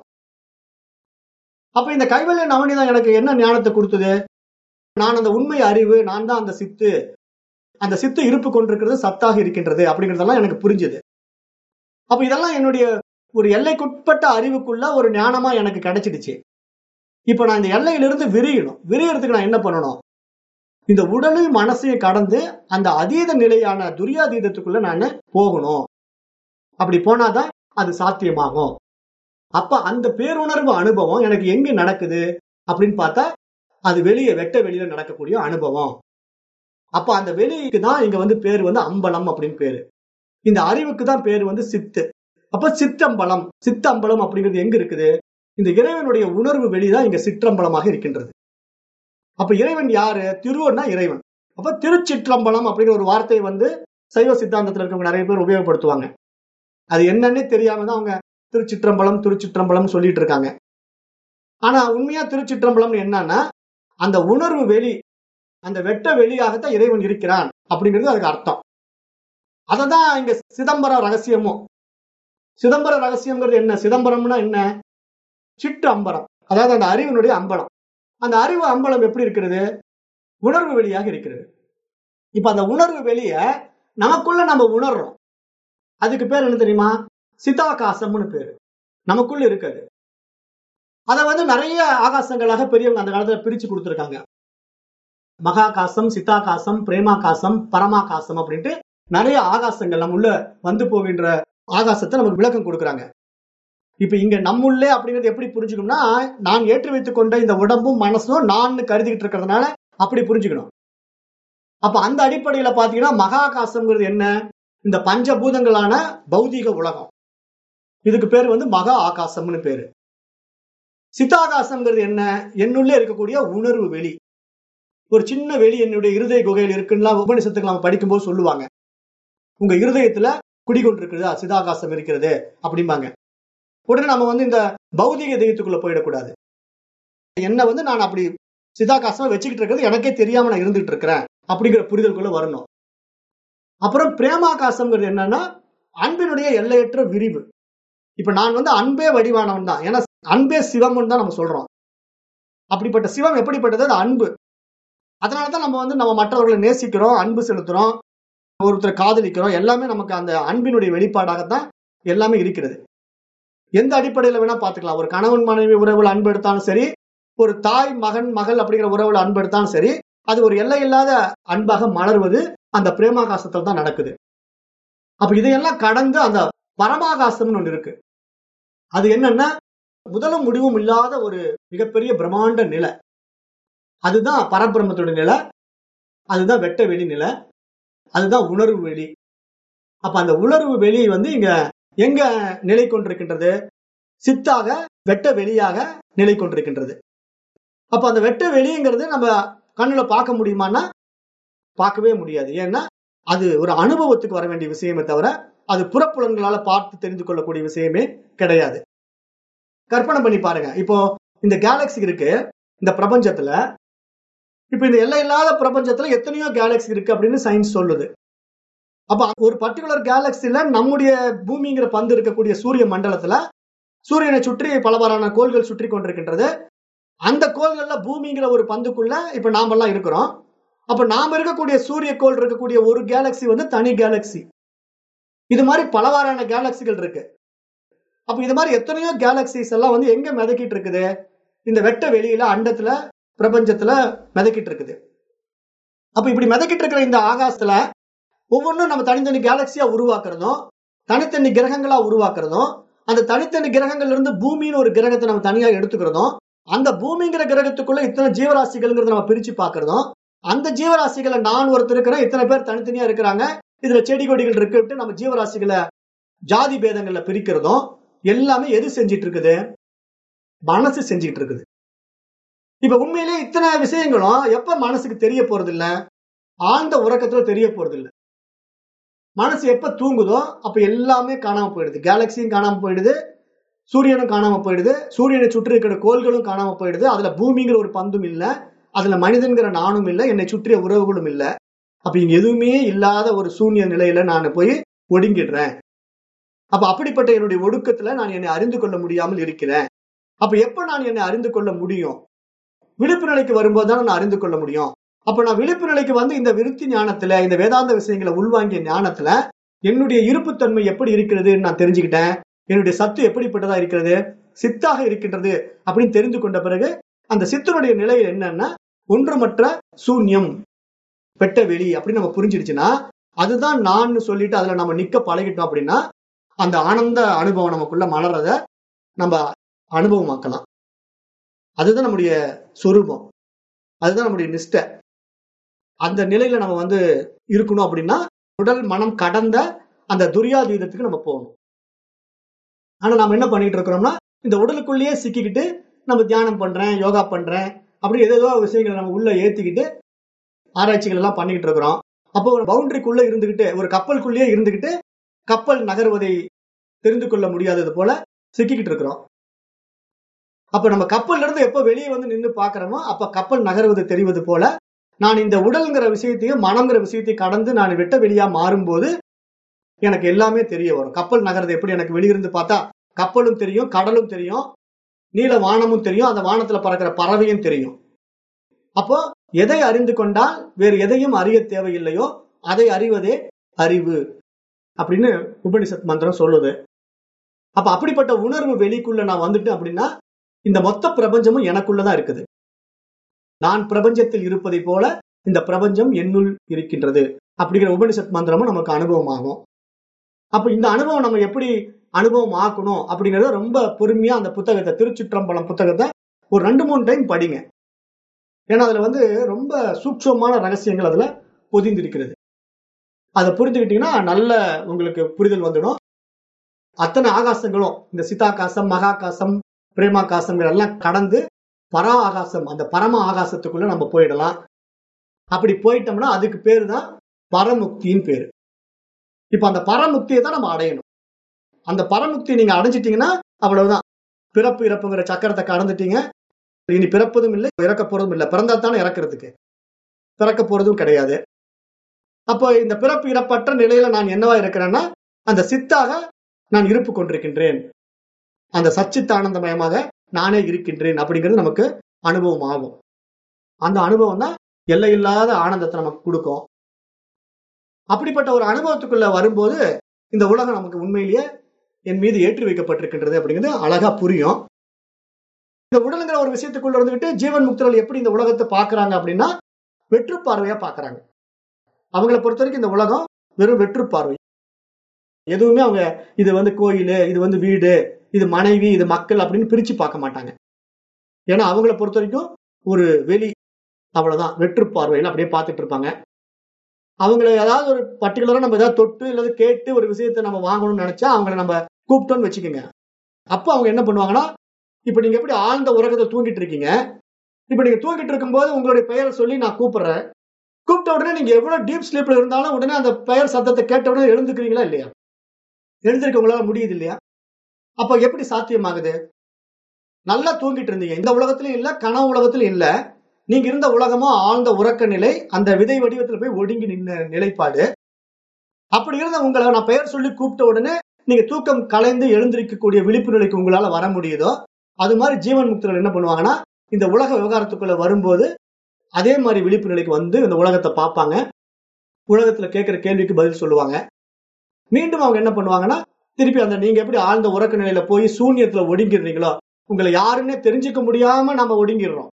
அப்ப இந்த கைவல்ய நவநீதம் எனக்கு என்ன ஞானத்தை கொடுத்தது நான் அந்த உண்மை அறிவு நான் தான் அந்த சித்து அந்த சித்து இருப்பு கொண்டிருக்கிறது சத்தாக இருக்கின்றது அப்படிங்கறதெல்லாம் எனக்கு புரிஞ்சுது அப்ப இதெல்லாம் என்னுடைய ஒரு எல்லைக்குட்பட்ட அறிவுக்குள்ள ஒரு ஞானமா எனக்கு கிடைச்சிடுச்சு இப்ப நான் இந்த எல்லையிலிருந்து விரியணும் விரியறதுக்கு நான் என்ன பண்ணணும் இந்த உடலையும் மனசையும் கடந்து அந்த அதீத நிலையான துரியாதீதத்துக்குள்ள நான் போகணும் அப்படி போனாதான் அது சாத்தியமாகும் அப்ப அந்த பேருணர்வு அனுபவம் எனக்கு எங்க நடக்குது அப்படின்னு பார்த்தா அது வெளியே வெட்ட வெளியில நடக்கக்கூடிய அனுபவம் அப்ப அந்த வெளிக்கு தான் இங்க வந்து பேர் வந்து அம்பலம் அப்படின்னு பேரு இந்த அறிவுக்கு தான் பேர் வந்து சித்து அப்ப சிற்றம்பலம் சித்தம்பலம் அப்படிங்கிறது எங்க இருக்குது இந்த இறைவனுடைய உணர்வு வெளிதான் இங்க சிற்றம்பலமாக இருக்கின்றது அப்ப இறைவன் யாரு திருவன்னா இறைவன் அப்ப திருச்சிற்றம்பலம் அப்படிங்கிற ஒரு வார்த்தையை வந்து சைவ சித்தாந்தத்துல இருக்கவங்க நிறைய பேர் உபயோகப்படுத்துவாங்க அது என்னன்னே தெரியாம தான் அவங்க திருச்சிற்றம்பலம் திருச்சிற்றம்பலம் சொல்லிட்டு இருக்காங்க ஆனா உண்மையா திருச்சிற்றம்பலம் என்னன்னா அந்த உணர்வு வெளி அந்த வெட்ட வெளியாகத்தான் இறைவன் இருக்கிறான் அப்படிங்கிறது அதுக்கு அர்த்தம் அததான் இங்க சிதம்பரம் ரகசியமும் சிதம்பர ரகசியம்ங்கிறது என்ன சிதம்பரம்னா என்ன சிட்டு அம்பரம் அதாவது அந்த அறிவினுடைய அம்பலம் அந்த அறிவு அம்பலம் எப்படி இருக்கிறது உணர்வு வெளியாக இருக்கிறது இப்ப அந்த உணர்வு வெளிய நமக்குள்ள நம்ம உணர்றோம் அதுக்கு பேர் என்ன தெரியுமா சிதாகாசம்னு பேரு நமக்குள்ள இருக்குது அதை வந்து நிறைய ஆகாசங்களாக பெரியவங்க அந்த காலத்துல பிரிச்சு கொடுத்துருக்காங்க மகாகாசம் சித்தாகாசம் பிரேமாகாசம் பரமாகாசம் அப்படின்ட்டு நிறைய ஆகாசங்கள் நம்ம உள்ள வந்து போகின்ற ஆகாசத்தை நமக்கு விளக்கம் கொடுக்குறாங்க இப்ப இங்க நம்முள்ளே அப்படிங்கிறது எப்படி புரிஞ்சுக்கணும்னா நான் ஏற்றி வைத்துக் கொண்ட இந்த உடம்பும் மனசும் நான் கருதிக்கிட்டு இருக்கிறதுனால அப்படி புரிஞ்சுக்கணும் அப்ப அந்த அடிப்படையில பாத்தீங்கன்னா மகாகாசம்ங்கிறது என்ன இந்த பஞ்சபூதங்களான பௌதீக உலகம் இதுக்கு பேர் வந்து மகா ஆகாசம்னு பேரு சித்தாகாசம்ங்கிறது என்ன என்னுள்ளே இருக்கக்கூடிய உணர்வு வெளி ஒரு சின்ன வெளி என்னுடைய இருதய குகையில் இருக்குன்னா உபனிஷத்துக்கு நம்ம படிக்கும்போது சொல்லுவாங்க உங்க இருதயத்துல குடிகொண்டிருக்குதா சிதாகாசம் இருக்கிறது அப்படிம்பாங்க உடனே நம்ம வந்து இந்த பௌதிக தெய்வத்துக்குள்ள போயிடக்கூடாது என்ன வந்து நான் அப்படி சிதாகாசமா வச்சுக்கிட்டு இருக்கிறது எனக்கே தெரியாம நான் இருந்துட்டு இருக்கிறேன் அப்படிங்கிற புரிதலுக்குள்ள வரணும் அப்புறம் பிரேமாகாசம்ங்கிறது என்னன்னா அன்பினுடைய எல்லையற்ற விரிவு இப்ப நான் வந்து அன்பே வடிவானவன் தான் ஏன்னா அன்பே சிவம்னு தான் நம்ம சொல்றோம் அப்படிப்பட்ட சிவம் எப்படிப்பட்டது அது அன்பு அதனாலதான் நம்ம வந்து நம்ம மற்றவர்களை நேசிக்கிறோம் அன்பு செலுத்துறோம் ஒருத்தரை காதலிக்கிறோம் எல்லாமே நமக்கு அந்த அன்பினுடைய வெளிப்பாடாகத்தான் எல்லாமே இருக்கிறது எந்த அடிப்படையில வேணா பாத்துக்கலாம் ஒரு கணவன் மனைவி உறவுல அன்பு எடுத்தாலும் சரி ஒரு தாய் மகன் மகள் அப்படிங்கிற உறவுல அன்பு எடுத்தாலும் சரி அது ஒரு எல்லை இல்லாத அன்பாக மலர்வது அந்த பிரேமாகாசத்துல தான் நடக்குது அப்ப இதையெல்லாம் கடந்து அந்த பரமாகாசம்னு ஒண்ணு இருக்கு அது என்னன்னா முதலும் முடிவும் இல்லாத ஒரு மிகப்பெரிய பிரம்மாண்ட நிலை அதுதான் பரபிரம்மத்துடைய நிலை அதுதான் வெட்ட வெளி நிலை அதுதான் உணர்வு வெளி அப்ப அந்த உணர்வு வெளி வந்து இங்க எங்க நிலை கொண்டிருக்கின்றது சித்தாக வெட்ட வெளியாக நிலை கொண்டிருக்கின்றது அப்ப அந்த வெட்ட வெளிங்கிறது நம்ம கண்ணுல பார்க்க முடியுமான்னா பார்க்கவே முடியாது ஏன்னா அது ஒரு அனுபவத்துக்கு வர வேண்டிய விஷயமே தவிர அது புறப்புலன்களால பார்த்து தெரிந்து கொள்ளக்கூடிய விஷயமே கிடையாது கற்பனை பண்ணி பாருங்க இப்போ இந்த கேலக்சி இருக்கு இந்த பிரபஞ்சத்துல இப்ப இந்த எல்லை இல்லாத பிரபஞ்சத்துல எத்தனையோ கேலக்சி இருக்கு அப்படின்னு சயின்ஸ் சொல்லுது அப்ப ஒரு பர்டிகுலர் கேலக்சில நம்முடைய பூமிங்கிற பந்து இருக்கக்கூடிய சூரிய மண்டலத்துல சூரியனை சுற்றி பலவாறான கோள்கள் சுற்றி கொண்டிருக்கின்றது அந்த கோள்கள்ல பூமிங்கிற ஒரு பந்துக்குள்ள இப்ப நாமெல்லாம் இருக்கிறோம் அப்ப நாம இருக்கக்கூடிய சூரிய கோள் இருக்கக்கூடிய ஒரு கேலக்சி வந்து தனி கேலக்சி இது மாதிரி பலவாறான கேலக்சிகள் இருக்கு அப்ப இது மாதிரி எத்தனையோ கேலக்சிஸ் எல்லாம் வந்து எங்க மிதக்கிட்டு இருக்குது இந்த வெட்ட வெளியில அண்டத்துல பிரபஞ்சத்துல மிதக்கிட்டு இருக்குது அப்ப இப்படி மிதக்கிட்டு இருக்கிற இந்த ஆகாசத்துல ஒவ்வொன்றும் நம்ம தனித்தனி கேலக்சியா உருவாக்குறதும் தனித்தனி கிரகங்களா உருவாக்குறதும் அந்த தனித்தனி கிரகங்கள்ல இருந்து பூமின்னு ஒரு கிரகத்தை நம்ம தனியா எடுத்துக்கிறதும் அந்த பூமிங்கிற கிரகத்துக்குள்ள இத்தனை ஜீவராசிகள்ங்கிறத நம்ம பிரிச்சு பார்க்கறதும் அந்த ஜீவராசிகளை நான் ஒருத்தர் இருக்கிறேன் இத்தனை பேர் தனித்தனியா இருக்கிறாங்க இதுல செடி கொடிகள் இருக்குட்டு நம்ம ஜீவராசிகளை ஜாதி பேதங்கள்ல பிரிக்கிறதும் எல்லாமே எது செஞ்சிட்டு இருக்குது மனசு செஞ்சுட்டு இருக்குது இப்ப உண்மையிலேயே இத்தனை விஷயங்களும் எப்ப மனசுக்கு தெரிய போறது இல்ல ஆழ்ந்த உறக்கத்துல தெரிய போறது இல்ல மனசு எப்ப தூங்குதோ அப்ப எல்லாமே காணாம போயிடுது கேலக்சியும் காணாம போயிடுது சூரியனும் காணாம போயிடுது சூரியனை சுற்றி இருக்கிற கோள்களும் காணாம போயிடுது அதுல பூமிங்கிற ஒரு பந்தும் இல்ல அதுல மனிதன்கிற நானும் இல்ல என்னை சுற்றிய உறவுகளும் இல்ல அப்ப இங்க எதுவுமே இல்லாத ஒரு சூன்ய நிலையில நான் போய் ஒடுங்கிடுறேன் அப்ப அப்படிப்பட்ட என்னுடைய ஒடுக்கத்துல நான் என்னை அறிந்து கொள்ள முடியாமல் இருக்கிறேன் அப்ப எப்ப நான் என்னை அறிந்து கொள்ள முடியும் விழிப்பு நிலைக்கு வரும்போது தான் நான் அறிந்து கொள்ள முடியும் அப்ப நான் விழிப்பு நிலைக்கு வந்து இந்த விருத்தி ஞானத்துல இந்த வேதாந்த விஷயங்களை உள்வாங்கிய ஞானத்துல என்னுடைய இருப்புத்தன்மை எப்படி இருக்கிறதுன்னு நான் தெரிஞ்சுக்கிட்டேன் என்னுடைய சத்து எப்படிப்பட்டதா இருக்கிறது சித்தாக இருக்கின்றது அப்படின்னு தெரிந்து கொண்ட பிறகு அந்த சித்தனுடைய நிலை என்னன்னா ஒன்றுமற்ற சூன்யம் வெட்ட வெளி அப்படின்னு நம்ம புரிஞ்சிடுச்சுன்னா அதுதான் நான் சொல்லிட்டு அதுல நம்ம நிக்க பழகிட்டோம் அப்படின்னா அந்த ஆனந்த அனுபவம் நமக்குள்ள மலர்றத நம்ம அனுபவமாக்கலாம் அதுதான் நம்முடைய சொரூபம் அதுதான் நம்முடைய நிஷ்டை அந்த நிலையில நம்ம வந்து இருக்கணும் அப்படின்னா உடல் மனம் கடந்த அந்த துரியாதீதத்துக்கு நம்ம போகணும் ஆனா நம்ம என்ன பண்ணிட்டு இருக்கிறோம்னா இந்த உடலுக்குள்ளேயே சிக்கிக்கிட்டு நம்ம தியானம் பண்றேன் யோகா பண்றேன் அப்படி ஏதோ விஷயங்களை நம்ம உள்ள ஏத்திக்கிட்டு ஆராய்ச்சிகள் எல்லாம் பண்ணிக்கிட்டு இருக்கிறோம் அப்போ ஒரு பவுண்டரிக்குள்ள இருந்துகிட்டு ஒரு கப்பலுக்குள்ளேயே இருந்துகிட்டு கப்பல் நகர்வதை தெரிந்து கொள்ள முடியாதது போல சிக்கிக்கிட்டு இருக்கிறோம் அப்ப நம்ம கப்பல்ல இருந்து எப்ப வெளியே வந்து நின்று பாக்குறோமோ அப்ப கப்பல் நகர்வது தெரிவது போல நான் இந்த உடல்ங்கிற விஷயத்தையும் மனம்ங்கிற விஷயத்தையும் கடந்து நான் வெட்ட வெளியா மாறும்போது எனக்கு எல்லாமே தெரிய வரும் கப்பல் நகர்றது எப்படி எனக்கு வெளியிருந்து பார்த்தா கப்பலும் தெரியும் கடலும் தெரியும் நீல வானமும் தெரியும் அந்த வானத்துல பறக்கிற பறவையும் தெரியும் அப்போ எதை அறிந்து கொண்டால் வேறு எதையும் அறிய தேவையில்லையோ அதை அறிவதே அறிவு அப்படின்னு உபனிஷத் மந்திரம் சொல்லுது அப்ப அப்படிப்பட்ட உணர்வு வெளிக்குள்ள நான் வந்துட்டேன் அப்படின்னா இந்த மொத்த பிரபஞ்சமும் எனக்குள்ளதான் இருக்குது நான் பிரபஞ்சத்தில் இருப்பதை போல இந்த பிரபஞ்சம் என்னுள் இருக்கின்றது அப்படிங்கிற உபனிஷத் மந்திரமும் நமக்கு அனுபவம் ஆகும் அப்ப இந்த அனுபவம் நம்ம எப்படி அனுபவம் ஆக்கணும் அப்படிங்கறத ரொம்ப பொறுமையா அந்த புத்தகத்தை திருச்சிற்றம்பலம் புத்தகத்தை ஒரு ரெண்டு மூணு டைம் படிங்க ஏன்னா அதுல வந்து ரொம்ப சூட்சமான ரகசியங்கள் அதுல பொதிந்திருக்கிறது அதை புரிஞ்சுக்கிட்டீங்கன்னா நல்ல உங்களுக்கு புரிதல் வந்துடும் அத்தனை ஆகாசங்களும் இந்த சிதாகாசம் மகாகாசம் பிரேமாகாசங்கள் எல்லாம் கடந்து பரா ஆகாசம் அந்த பரம ஆகாசத்துக்குள்ள நம்ம போயிடலாம் அப்படி போயிட்டோம்னா அதுக்கு பேரு தான் பரமுக்தின்னு பேரு இப்ப அந்த பரமுக்தியை தான் நம்ம அடையணும் அந்த பரமுக்தியை நீங்க அடைஞ்சிட்டீங்கன்னா அவ்வளவுதான் பிறப்பு இறப்புங்கிற சக்கரத்தை கடந்துட்டீங்க இனி பிறப்பதும் இல்லை இறக்க போறதும் இல்லை பிறந்தா தானே இறக்குறதுக்கு பிறக்க போறதும் கிடையாது அப்போ இந்த பிறப்பு இறப்பற்ற நிலையில நான் என்னவா இருக்கிறேன்னா அந்த சித்தாக நான் இருப்பு கொண்டிருக்கின்றேன் அந்த சச்சித்தானந்தமயமாக நானே இருக்கின்றேன் அப்படிங்கிறது நமக்கு அனுபவம் ஆகும் அந்த அனுபவம் தான் எல்லையில்லாத ஆனந்தத்தை நமக்கு கொடுக்கும் அப்படிப்பட்ட ஒரு அனுபவத்துக்குள்ள வரும்போது இந்த உலகம் நமக்கு உண்மையிலேயே என் மீது ஏற்றி வைக்கப்பட்டிருக்கின்றது அப்படிங்கிறது அழகா புரியும் இந்த உடலுங்கிற ஒரு விஷயத்துக்குள்ள இருந்துகிட்டு ஜீவன் முக்தர்கள் எப்படி இந்த உலகத்தை பாக்குறாங்க அப்படின்னா வெற்று பார்வையா பாக்குறாங்க அவங்கள பொறுத்த வரைக்கும் இந்த உலகம் வெறும் வெற்று பார்வை எதுவுமே அவங்க இது வந்து கோயில் இது வந்து வீடு இது மனைவி இது மக்கள் அப்படின்னு பிரிச்சு பார்க்க மாட்டாங்க ஏன்னா அவங்கள பொறுத்த வரைக்கும் ஒரு வெளி அவ்வளவுதான் வெற்று பார்வையில் அப்படியே பார்த்துட்டு இருப்பாங்க அவங்கள ஏதாவது ஒரு பர்டிகுலரா நம்ம ஏதாவது தொட்டு இல்லது கேட்டு ஒரு விஷயத்த நம்ம வாங்கணும்னு நினைச்சா அவங்கள நம்ம கூப்பிட்டோம்னு வச்சுக்கோங்க அப்போ அவங்க என்ன பண்ணுவாங்கன்னா இப்ப நீங்க எப்படி ஆழ்ந்த உறக்கத்தை தூங்கிட்டு இருக்கீங்க இப்ப நீங்க தூங்கிட்டு இருக்கும்போது உங்களுடைய பெயரை சொல்லி நான் கூப்பிடுறேன் கூப்பிட்ட உடனே நீங்க எவ்வளவு டீப் ஸ்லீப்ல இருந்தாலும் உடனே அந்த பெயர் சத்தத்தை கேட்ட உடனே எழுந்துக்கிறீங்களா இல்லையா எழுந்திருக்க உங்களால முடியுது இல்லையா அப்ப எப்படி சாத்தியமாகுது நல்லா தூங்கிட்டு இருந்தீங்க இந்த உலகத்திலயும் இல்ல கனவு உலகத்திலும் இல்ல நீங்க இருந்த உலகமோ ஆழ்ந்த உறக்க நிலை அந்த விதை வடிவத்துல போய் ஒடுங்கி நின்ன நிலைப்பாடு அப்படி இருந்த உங்களை நான் பெயர் சொல்லி கூப்பிட்ட உடனே நீங்க தூக்கம் கலைந்து எழுந்திருக்கக்கூடிய விழிப்பு நிலைக்கு உங்களால வர முடியுதோ அது மாதிரி ஜீவன் முக்தர்கள் என்ன பண்ணுவாங்கன்னா இந்த உலக விவகாரத்துக்குள்ள வரும்போது அதே மாதிரி விழிப்பு நிலைக்கு வந்து இந்த உலகத்தை பார்ப்பாங்க உலகத்துல கேட்கிற கேள்விக்கு பதில் சொல்லுவாங்க மீண்டும் அவங்க என்ன பண்ணுவாங்கன்னா திருப்பி அந்த நீங்க எப்படி ஆழ்ந்த உறக்க நிலையில போய் சூன்யத்துல ஒடுங்கிடுறீங்களோ உங்களை யாருன்னே தெரிஞ்சுக்க முடியாம நம்ம ஒடுங்கிடுறோம்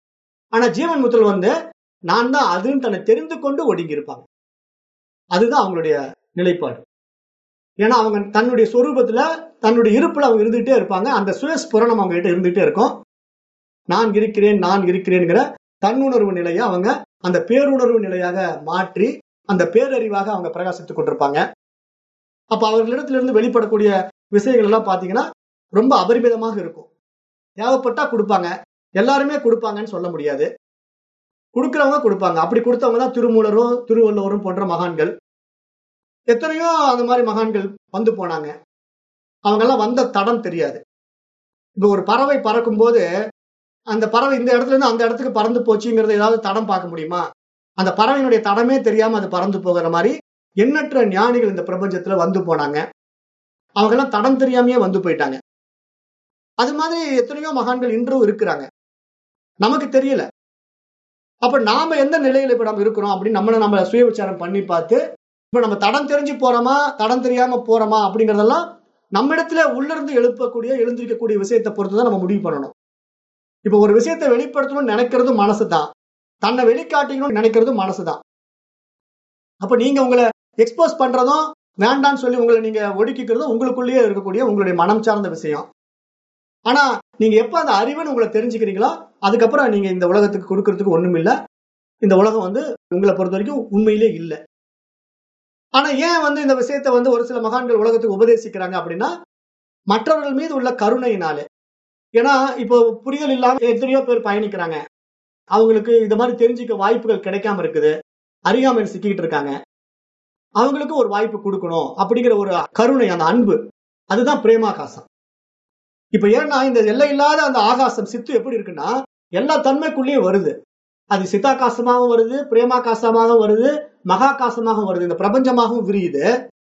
ஆனா ஜீவன் முத்தல் வந்து நான் தான் அதுன்னு தன்னை தெரிந்து கொண்டு ஒடுங்கி இருப்பாங்க அதுதான் அவங்களுடைய நிலைப்பாடு ஏன்னா அவங்க தன்னுடைய சொரூபத்துல தன்னுடைய இருப்புல அவங்க இருந்துகிட்டே இருப்பாங்க அந்த சுயஸ்புரணம் அவங்க கிட்ட இருந்துகிட்டே இருக்கும் நான் இருக்கிறேன் நான் இருக்கிறேன்ங்கிற தன்னுணர்வு நிலையை அவங்க அந்த பேருணர்வு நிலையாக மாற்றி அந்த பேரறிவாக அவங்க பிரகாசித்துக் கொண்டிருப்பாங்க அப்ப அவர்களிடத்திலிருந்து வெளிப்படக்கூடிய விஷயங்கள் எல்லாம் பாத்தீங்கன்னா ரொம்ப அபரிமிதமாக இருக்கும் தேவைப்பட்டா கொடுப்பாங்க எல்லாருமே கொடுப்பாங்கன்னு சொல்ல முடியாது கொடுக்கிறவங்க கொடுப்பாங்க அப்படி கொடுத்தவங்க தான் திருமூலரும் திருவள்ளுவரும் போன்ற மகான்கள் எத்தனையோ அந்த மாதிரி மகான்கள் வந்து போனாங்க அவங்க எல்லாம் வந்த தடம் தெரியாது இப்ப ஒரு பறவை பறக்கும் போது அந்த பறவை இந்த இடத்துல இருந்து அந்த இடத்துக்கு பறந்து போச்சுங்கிறத ஏதாவது தடம் பார்க்க முடியுமா அந்த பறவையினுடைய தடமே தெரியாம அது பறந்து போகிற மாதிரி எண்ணற்ற ஞானிகள் இந்த பிரபஞ்சத்துல வந்து போனாங்க அவங்க எல்லாம் தடம் தெரியாமையே வந்து போயிட்டாங்க அது மாதிரி எத்தனையோ மகான்கள் இன்றும் இருக்கிறாங்க நமக்கு தெரியல அப்ப நாம எந்த நிலையில இப்ப நம்ம இருக்கிறோம் அப்படின்னு நம்மளை நம்ம சுய விசாரம் பண்ணி பார்த்து இப்ப நம்ம தடம் தெரிஞ்சு போறோமா தடம் தெரியாம போறோமா அப்படிங்கறதெல்லாம் நம்ம இடத்துல உள்ளிருந்து எழுப்பக்கூடிய எழுந்திருக்கக்கூடிய விஷயத்தை பொறுத்து தான் நம்ம முடிவு பண்ணணும் இப்ப ஒரு விஷயத்தை வெளிப்படுத்தணும்னு நினைக்கிறது மனசு தான் தன்னை வெளிக்காட்டிக்கணும்னு நினைக்கிறது மனசு தான் அப்ப நீங்க உங்களை எக்ஸ்போஸ் பண்றதும் வேண்டாம்னு சொல்லி உங்களை நீங்க ஒடுக்கிக்கிறதும் உங்களுக்குள்ளேயே இருக்கக்கூடிய உங்களுடைய மனம் சார்ந்த விஷயம் ஆனா நீங்க எப்ப அந்த அறிவுன்னு உங்களை தெரிஞ்சுக்கிறீங்களோ அதுக்கப்புறம் நீங்க இந்த உலகத்துக்கு கொடுக்கறதுக்கு ஒண்ணும் இல்ல இந்த உலகம் வந்து உங்களை பொறுத்த வரைக்கும் உண்மையிலே இல்ல ஆனா ஏன் வந்து இந்த விஷயத்தை வந்து ஒரு சில மகான்கள் உலகத்துக்கு உபதேசிக்கிறாங்க அப்படின்னா மற்றவர்கள் மீது உள்ள கருணையினாலே ஏன்னா இப்போ புரிதல் இல்லாம எத்தனையோ பேர் பயணிக்கிறாங்க அவங்களுக்கு இந்த மாதிரி தெரிஞ்சுக்க வாய்ப்புகள் கிடைக்காம இருக்குது அறியாமையில் சிக்கிட்டு இருக்காங்க அவங்களுக்கு ஒரு வாய்ப்பு கொடுக்கணும் அப்படிங்கிற ஒரு கருணை அந்த அன்பு அதுதான் பிரேமாகாசம் இப்ப ஏன்னா இந்த எல்லை இல்லாத அந்த ஆகாசம் சித்து எப்படி இருக்குன்னா எல்லா தன்மைக்குள்ளேயும் வருது அது சித்தாகாசமாகவும் வருது பிரேமாகாசமாகவும் வருது மகாகாசமாகவும் வருது இந்த பிரபஞ்சமாகவும் விரியுது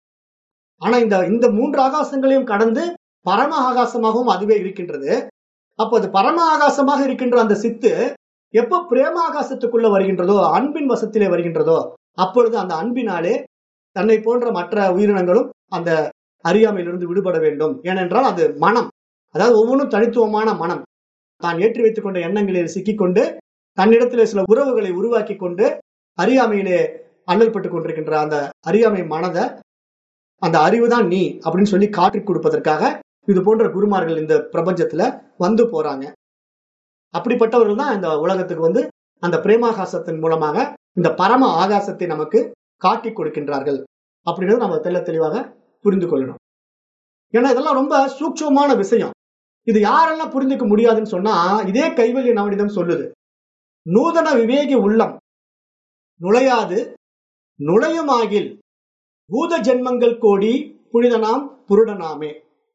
ஆனா இந்த இந்த மூன்று ஆகாசங்களையும் கடந்து பரம ஆகாசமாகவும் அதுவே இருக்கின்றது அப்போ அது பரம ஆகாசமாக இருக்கின்ற அந்த சித்து எப்ப பிரேம ஆகாசத்துக்குள்ள வருகின்றதோ அன்பின் வசத்திலே வருகின்றதோ அப்பொழுது அந்த அன்பினாலே தன்னை போன்ற மற்ற உயிரினங்களும் அந்த அறியாமையிலிருந்து விடுபட வேண்டும் ஏனென்றால் அது மனம் அதாவது ஒவ்வொன்றும் தனித்துவமான மனம் தான் ஏற்றி வைத்துக் கொண்ட எண்ணங்களில் சிக்கிக்கொண்டு தன்னிடத்திலே சில உறவுகளை உருவாக்கி கொண்டு அறியாமையிலே அல்லல்பட்டு கொண்டிருக்கின்ற அந்த அறியாமை மனதை அந்த அறிவுதான் நீ அப்படின்னு சொல்லி காட்டி கொடுப்பதற்காக இது போன்ற குருமார்கள் இந்த பிரபஞ்சத்துல வந்து போறாங்க அப்படிப்பட்டவர்கள் தான் இந்த உலகத்துக்கு வந்து அந்த பிரேமாகாசத்தின் மூலமாக இந்த பரம ஆகாசத்தை நமக்கு காட்டி கொடுக்கின்றார்கள் அப்படின்றது நம்ம தெள்ள தெளிவாக புரிந்து கொள்ளணும் ஏன்னா இதெல்லாம் ரொம்ப சூட்சமான விஷயம் இது யாரெல்லாம் புரிந்துக்க முடியாதுன்னு சொன்னா இதே கைவல்ய நவனிதம் சொல்லுது நூதன விவேகி உள்ளம் நுழையாது நுழையுமாகில் பூத ஜென்மங்கள் கோடி புனிதனாம் புருடனாமே